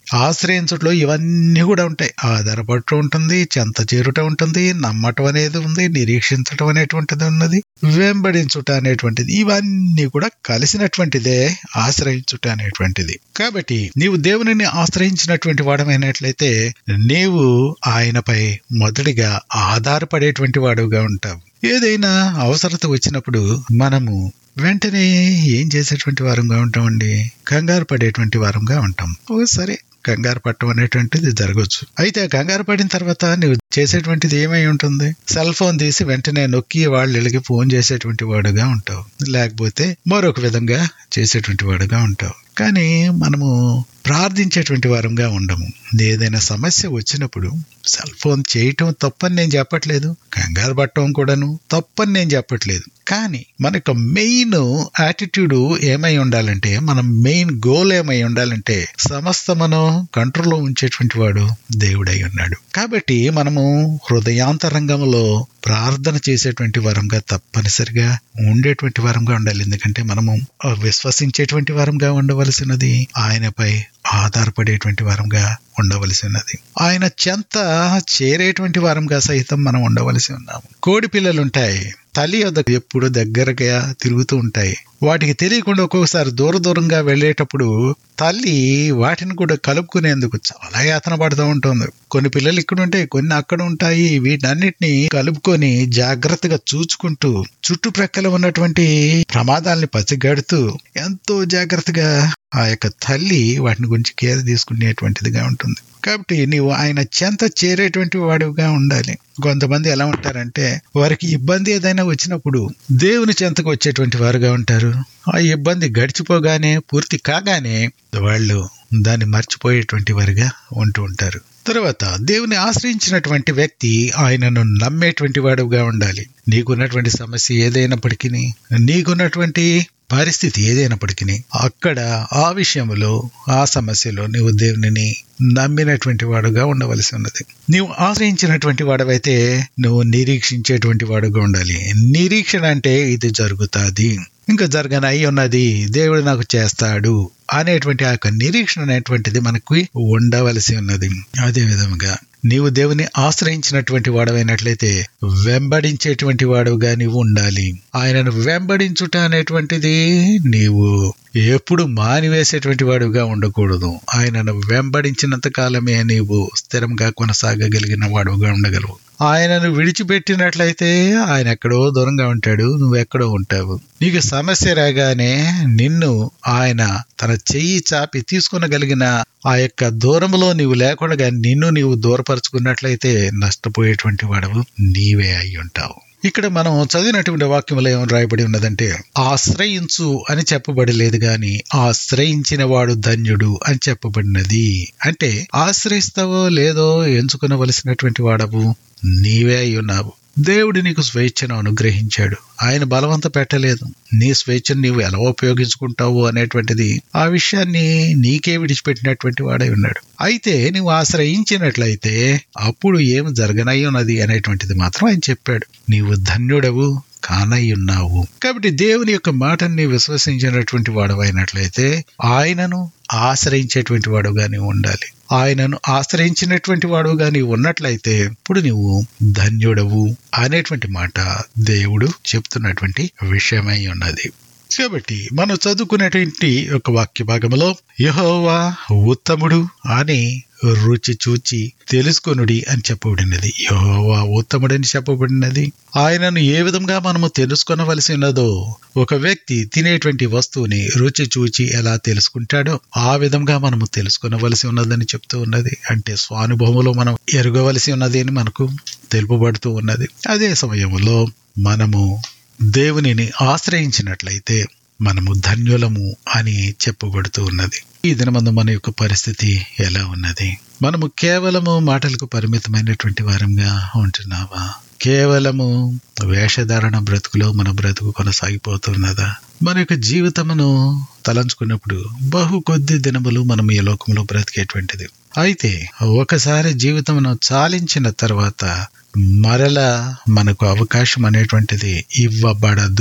ఆశ్రయించట్లో ఇవన్నీ కూడా ఉంటాయి ఆధారపడుతూ ఉంటుంది చెంత చేరుట ఉంటుంది నమ్మటం అనేది ఉంది నిరీక్షించటం అనేటువంటిది ఉన్నది వెంబడించుట అనేటువంటిది ఇవన్నీ కూడా కలిసినటువంటిదే ఆశ్రయించుట అనేటువంటిది కాబట్టి నీవు దేవునిని ఆశ్రయించినటువంటి వాడమైనట్లయితే నీవు ఆయనపై మొదటిగా ఆధారపడేటువంటి వాడుగా ఉంటావు ఏదైనా అవసరత వచ్చినప్పుడు మనము వెంటనే ఏం చేసేటువంటి వారంగా ఉంటామండి కంగారు పడేటువంటి వారంగా ఉంటాం ఓ సరే కంగారు పట్టడం అనేటువంటిది జరగవచ్చు అయితే ఆ కంగారు పడిన తర్వాత నువ్వు చేసేటువంటిది ఏమై ఉంటుంది సెల్ ఫోన్ తీసి వెంటనే నొక్కి వాళ్ళకి ఫోన్ చేసేటువంటి వాడుగా ఉంటావు లేకపోతే మరొక విధంగా చేసేటువంటి వాడుగా ఉంటావు కానీ మనము ప్రార్థించేటువంటి వారంగా ఉండము ఏదైనా సమస్య వచ్చినప్పుడు సెల్ ఫోన్ చేయటం తప్పని నేను చెప్పట్లేదు కంగారు పట్టడం కూడాను తప్పని నేను చెప్పట్లేదు కానీ మన యొక్క మెయిన్ యాటిట్యూడ్ ఏమై ఉండాలంటే మన మెయిన్ గోల్ ఏమై ఉండాలంటే సమస్త మనం కంట్రోల్లో ఉంచేటువంటి వాడు దేవుడై ఉన్నాడు కాబట్టి మనము హృదయాంతరంగంలో ప్రార్థన చేసేటువంటి వారంగా తప్పనిసరిగా ఉండేటువంటి వారంగా ఉండాలి ఎందుకంటే మనము విశ్వసించేటువంటి వారంగా ఉండవలసినది ఆయనపై ఆధారపడేటువంటి వారంగా ఉండవలసినది ఆయన చెంత చేరేటువంటి వారంగా సహితం మనం ఉండవలసి ఉన్నాము కోడి పిల్లలు ఉంటాయి తల్లి వద్దకు ఎప్పుడు దగ్గరగా తిరుగుతూ ఉంటాయి వాటికి తెలియకుండా ఒక్కొక్కసారి దూర దూరంగా వెళ్ళేటప్పుడు తల్లి వాటిని కూడా కలుపుకునేందుకు చాలా యాతన పడుతూ ఉంటుంది కొన్ని పిల్లలు ఇక్కడ ఉంటాయి కొన్ని అక్కడ ఉంటాయి వీటన్నిటిని కలుపుకొని జాగ్రత్తగా చూచుకుంటూ చుట్టుప్రక్కల ఉన్నటువంటి ప్రమాదాల్ని పసిగడుతూ ఎంతో జాగ్రత్తగా ఆ యొక్క తల్లి వాటిని గురించి కేర్ తీసుకునేటువంటిదిగా ఉంటుంది కాబట్టి నీవు ఆయన చెంత చేరేటువంటి వాడుగా ఉండాలి కొంతమంది ఎలా ఉంటారంటే వారికి ఇబ్బంది ఏదైనా వచ్చినప్పుడు దేవుని చెంతకు వచ్చేటువంటి వారుగా ఉంటారు ఆ ఇబ్బంది గడిచిపోగానే పూర్తి కాగానే వాళ్ళు దాన్ని మర్చిపోయేటువంటి వారుగా ఉంటూ ఉంటారు తర్వాత దేవుని ఆశ్రయించినటువంటి వ్యక్తి ఆయనను నమ్మేటువంటి వాడుగా ఉండాలి నీకున్నటువంటి సమస్య ఏదైనప్పటికీ నీకున్నటువంటి పరిస్థితి ఏదైనప్పటికీ అక్కడ ఆ విషయంలో ఆ సమస్యలో నీవు దేవునిని నమ్మినటువంటి వాడుగా ఉండవలసి ఉన్నది నీవు ఆశ్రయించినటువంటి వాడవైతే నువ్వు నిరీక్షించేటువంటి వాడుగా ఉండాలి నిరీక్షణ అంటే ఇది జరుగుతుంది ఇంకా జరగని అయి ఉన్నది దేవుడు నాకు చేస్తాడు అనేటువంటి ఆ యొక్క నిరీక్షణ అనేటువంటిది మనకు ఉండవలసి ఉన్నది అదే విధముగా నీవు దేవుని ఆశ్రయించినటువంటి వాడవైనట్లయితే వెంబడించేటువంటి వాడుగా నీవు ఉండాలి ఆయనను వెంబడించుట అనేటువంటిది నీవు ఎప్పుడు మానివేసేటువంటి వాడుగా ఉండకూడదు ఆయనను వెంబడించినంత కాలమే నీవు స్థిరంగా కొనసాగగలిగిన వాడుగా ఉండగలవు ఆయనను విడిచిపెట్టినట్లయితే ఆయన ఎక్కడో దూరంగా ఉంటాడు నువ్వెక్కడో ఉంటావు నీకు సమస్య రాగానే నిన్ను ఆయన తన చెయ్యి చాపి తీసుకునగలిగిన ఆ యొక్క దూరంలో నీవు లేకుండా నిన్ను నీవు దూరపరుచుకున్నట్లయితే నష్టపోయేటువంటి వాడవు నీవే అయి ఉంటావు ఇక్కడ మనం చదివినటువంటి వాక్యంలో ఏమని రాయబడి ఉన్నదంటే ఆశ్రయించు అని చెప్పబడలేదు గాని ఆశ్రయించిన వాడు ధన్యుడు అని చెప్పబడినది అంటే ఆశ్రయిస్తావో లేదో ఎంచుకునవలసినటువంటి వాడవు నీవే అయి ఉన్నావు దేవుడు నీకు స్వేచ్ఛను అనుగ్రహించాడు ఆయన బలవంత పెట్టలేదు నీ స్వేచ్ఛను నీవు ఎలా ఉపయోగించుకుంటావు అనేటువంటిది ఆ విషయాన్ని నీకే విడిచిపెట్టినటువంటి వాడై ఉన్నాడు అయితే నువ్వు ఆశ్రయించినట్లయితే అప్పుడు ఏం జరగనై ఉన్నది అనేటువంటిది మాత్రం ఆయన చెప్పాడు నీవు ధన్యుడవు కానయ్యున్నావు కాబట్టి దేవుని యొక్క మాటని విశ్వసించినటువంటి వాడవైనట్లయితే ఆయనను ఆశ్రయించేటువంటి వాడుగా నీవు ఉండాలి ఆయనను ఆశ్రయించినటువంటి వాడుగా నీవు ఉన్నట్లయితే ఇప్పుడు నీవు ధన్యుడవు అనేటువంటి మాట దేవుడు చెప్తున్నటువంటి విషయమై ఉన్నది కాబట్టి మనం చదువుకునేటువంటి ఒక వాక్య భాగంలో యహోవా ఉత్తముడు అని రుచి చూచి తెలుసుకొనుడి అని చెప్పబడినది యహోవా ఉత్తముడని చెప్పబడినది ఆయనను ఏ విధంగా మనము తెలుసుకొనవలసి ఉన్నదో ఒక వ్యక్తి తినేటువంటి వస్తువుని రుచి చూచి ఎలా తెలుసుకుంటాడో ఆ విధంగా మనము తెలుసుకొనవలసి ఉన్నదని చెప్తూ ఉన్నది అంటే స్వానుభవంలో మనం ఎరగవలసి ఉన్నది అని మనకు తెలుపబడుతూ ఉన్నది అదే సమయంలో మనము దేవునిని ఆశ్రయించినట్లయితే మనము ధన్యులము అని చెప్పబడుతూ ఉన్నది ఈ దినమందు మన యొక్క పరిస్థితి ఎలా ఉన్నది మనము కేవలము మాటలకు పరిమితమైనటువంటి వారంగా ఉంటున్నావా కేవలము వేషధారణ బ్రతుకులో మన బ్రతుకు కొనసాగిపోతున్నదా మన యొక్క జీవితమును తలంచుకున్నప్పుడు బహు కొద్ది దినములు మనం ఈ లోకంలో బ్రతికేటువంటిది అయితే ఒకసారి జీవితమును చాలించిన తర్వాత మరలా మనకు అవకాశం అనేటువంటిది ఇవ్వబడదు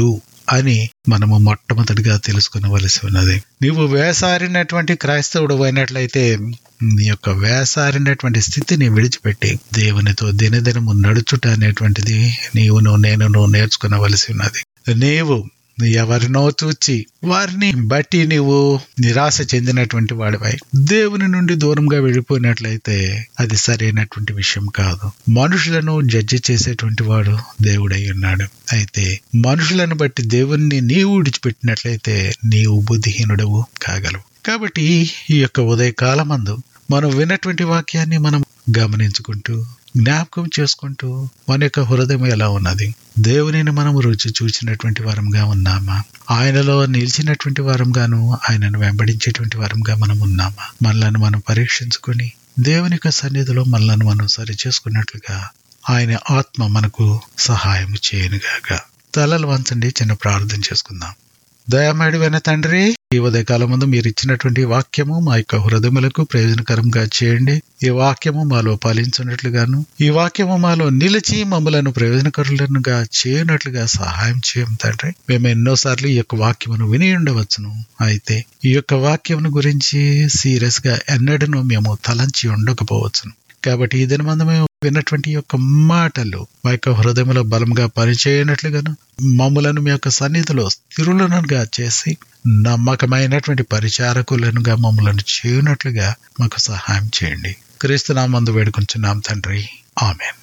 అని మనము మొట్టమొదటిగా తెలుసుకునవలసి ఉన్నది నీవు వేసారినటువంటి క్రైస్తవుడు అయినట్లయితే నీ యొక్క వేసారినటువంటి స్థితిని విడిచిపెట్టి దేవునితో దినదినము నడుచుట అనేటువంటిది నీవును నేను నేర్చుకునవలసి ఉన్నది నీవు ఎవరినో చూచి వారిని బట్టి నీవు నిరాశ చెందినటువంటి వాడివై దేవుని నుండి దూరంగా వెళ్ళిపోయినట్లయితే అది సరైనటువంటి విషయం కాదు మనుషులను జడ్జి చేసేటువంటి వాడు దేవుడై ఉన్నాడు అయితే మనుషులను బట్టి దేవుణ్ణి నీవు విడిచిపెట్టినట్లయితే నీవు బుద్ధిహీనుడవు కాగలవు కాబట్టి ఈ యొక్క ఉదయకాలమందు మనం విన్నటువంటి వాక్యాన్ని మనం గమనించుకుంటూ జ్ఞాపకం చేసుకుంటూ మన యొక్క హృదయం ఎలా ఉన్నది దేవునిని మనం రుచి చూసినటువంటి వారంగా ఉన్నామా ఆయనలో నిలిచినటువంటి వారంగాను ఆయనను వెంబడించేటువంటి వారంగా మనం ఉన్నామా మనలను మనం పరీక్షించుకొని దేవుని యొక్క సన్నిధిలో మనలను మనం సరి చేసుకున్నట్లుగా ఆయన ఆత్మ మనకు సహాయం చేయనుగాక తలలు వంచండి చిన్న ప్రార్థన చేసుకుందాం దయమేడివైన తండ్రి ఈ ఉదయకాలం ముందు మీరు ఇచ్చినటువంటి వాక్యము మా యొక్క హృదయములకు ప్రయోజనకరంగా చేయండి ఈ వాక్యము మాలో పాలించినట్లుగాను ఈ వాక్యము మాలో నిలిచి మమ్మలను ప్రయోజనకరులనుగా చేయనట్లుగా సహాయం చేయం తండ్రి మేము ఎన్నోసార్లు ఈ యొక్క వాక్యమును విని ఉండవచ్చును అయితే ఈ యొక్క వాక్యమును గురించి సీరియస్ గా ఎన్నడను మేము తలంచి ఉండకపోవచ్చును కాబట్టి ఈ దినమందు మేము విన్నటువంటి యొక్క మాటలు మా యొక్క హృదయంలో బలంగా పనిచేయనట్లుగాను మమ్ములను మీ యొక్క సన్నిధిలో స్థిరులనుగా చేసి నమ్మకమైనటువంటి పరిచారకులనుగా మమ్మలను చేయనట్లుగా మాకు సహాయం చేయండి క్రీస్తునామందు వేడుకుంటున్నాం తండ్రి ఆమెన్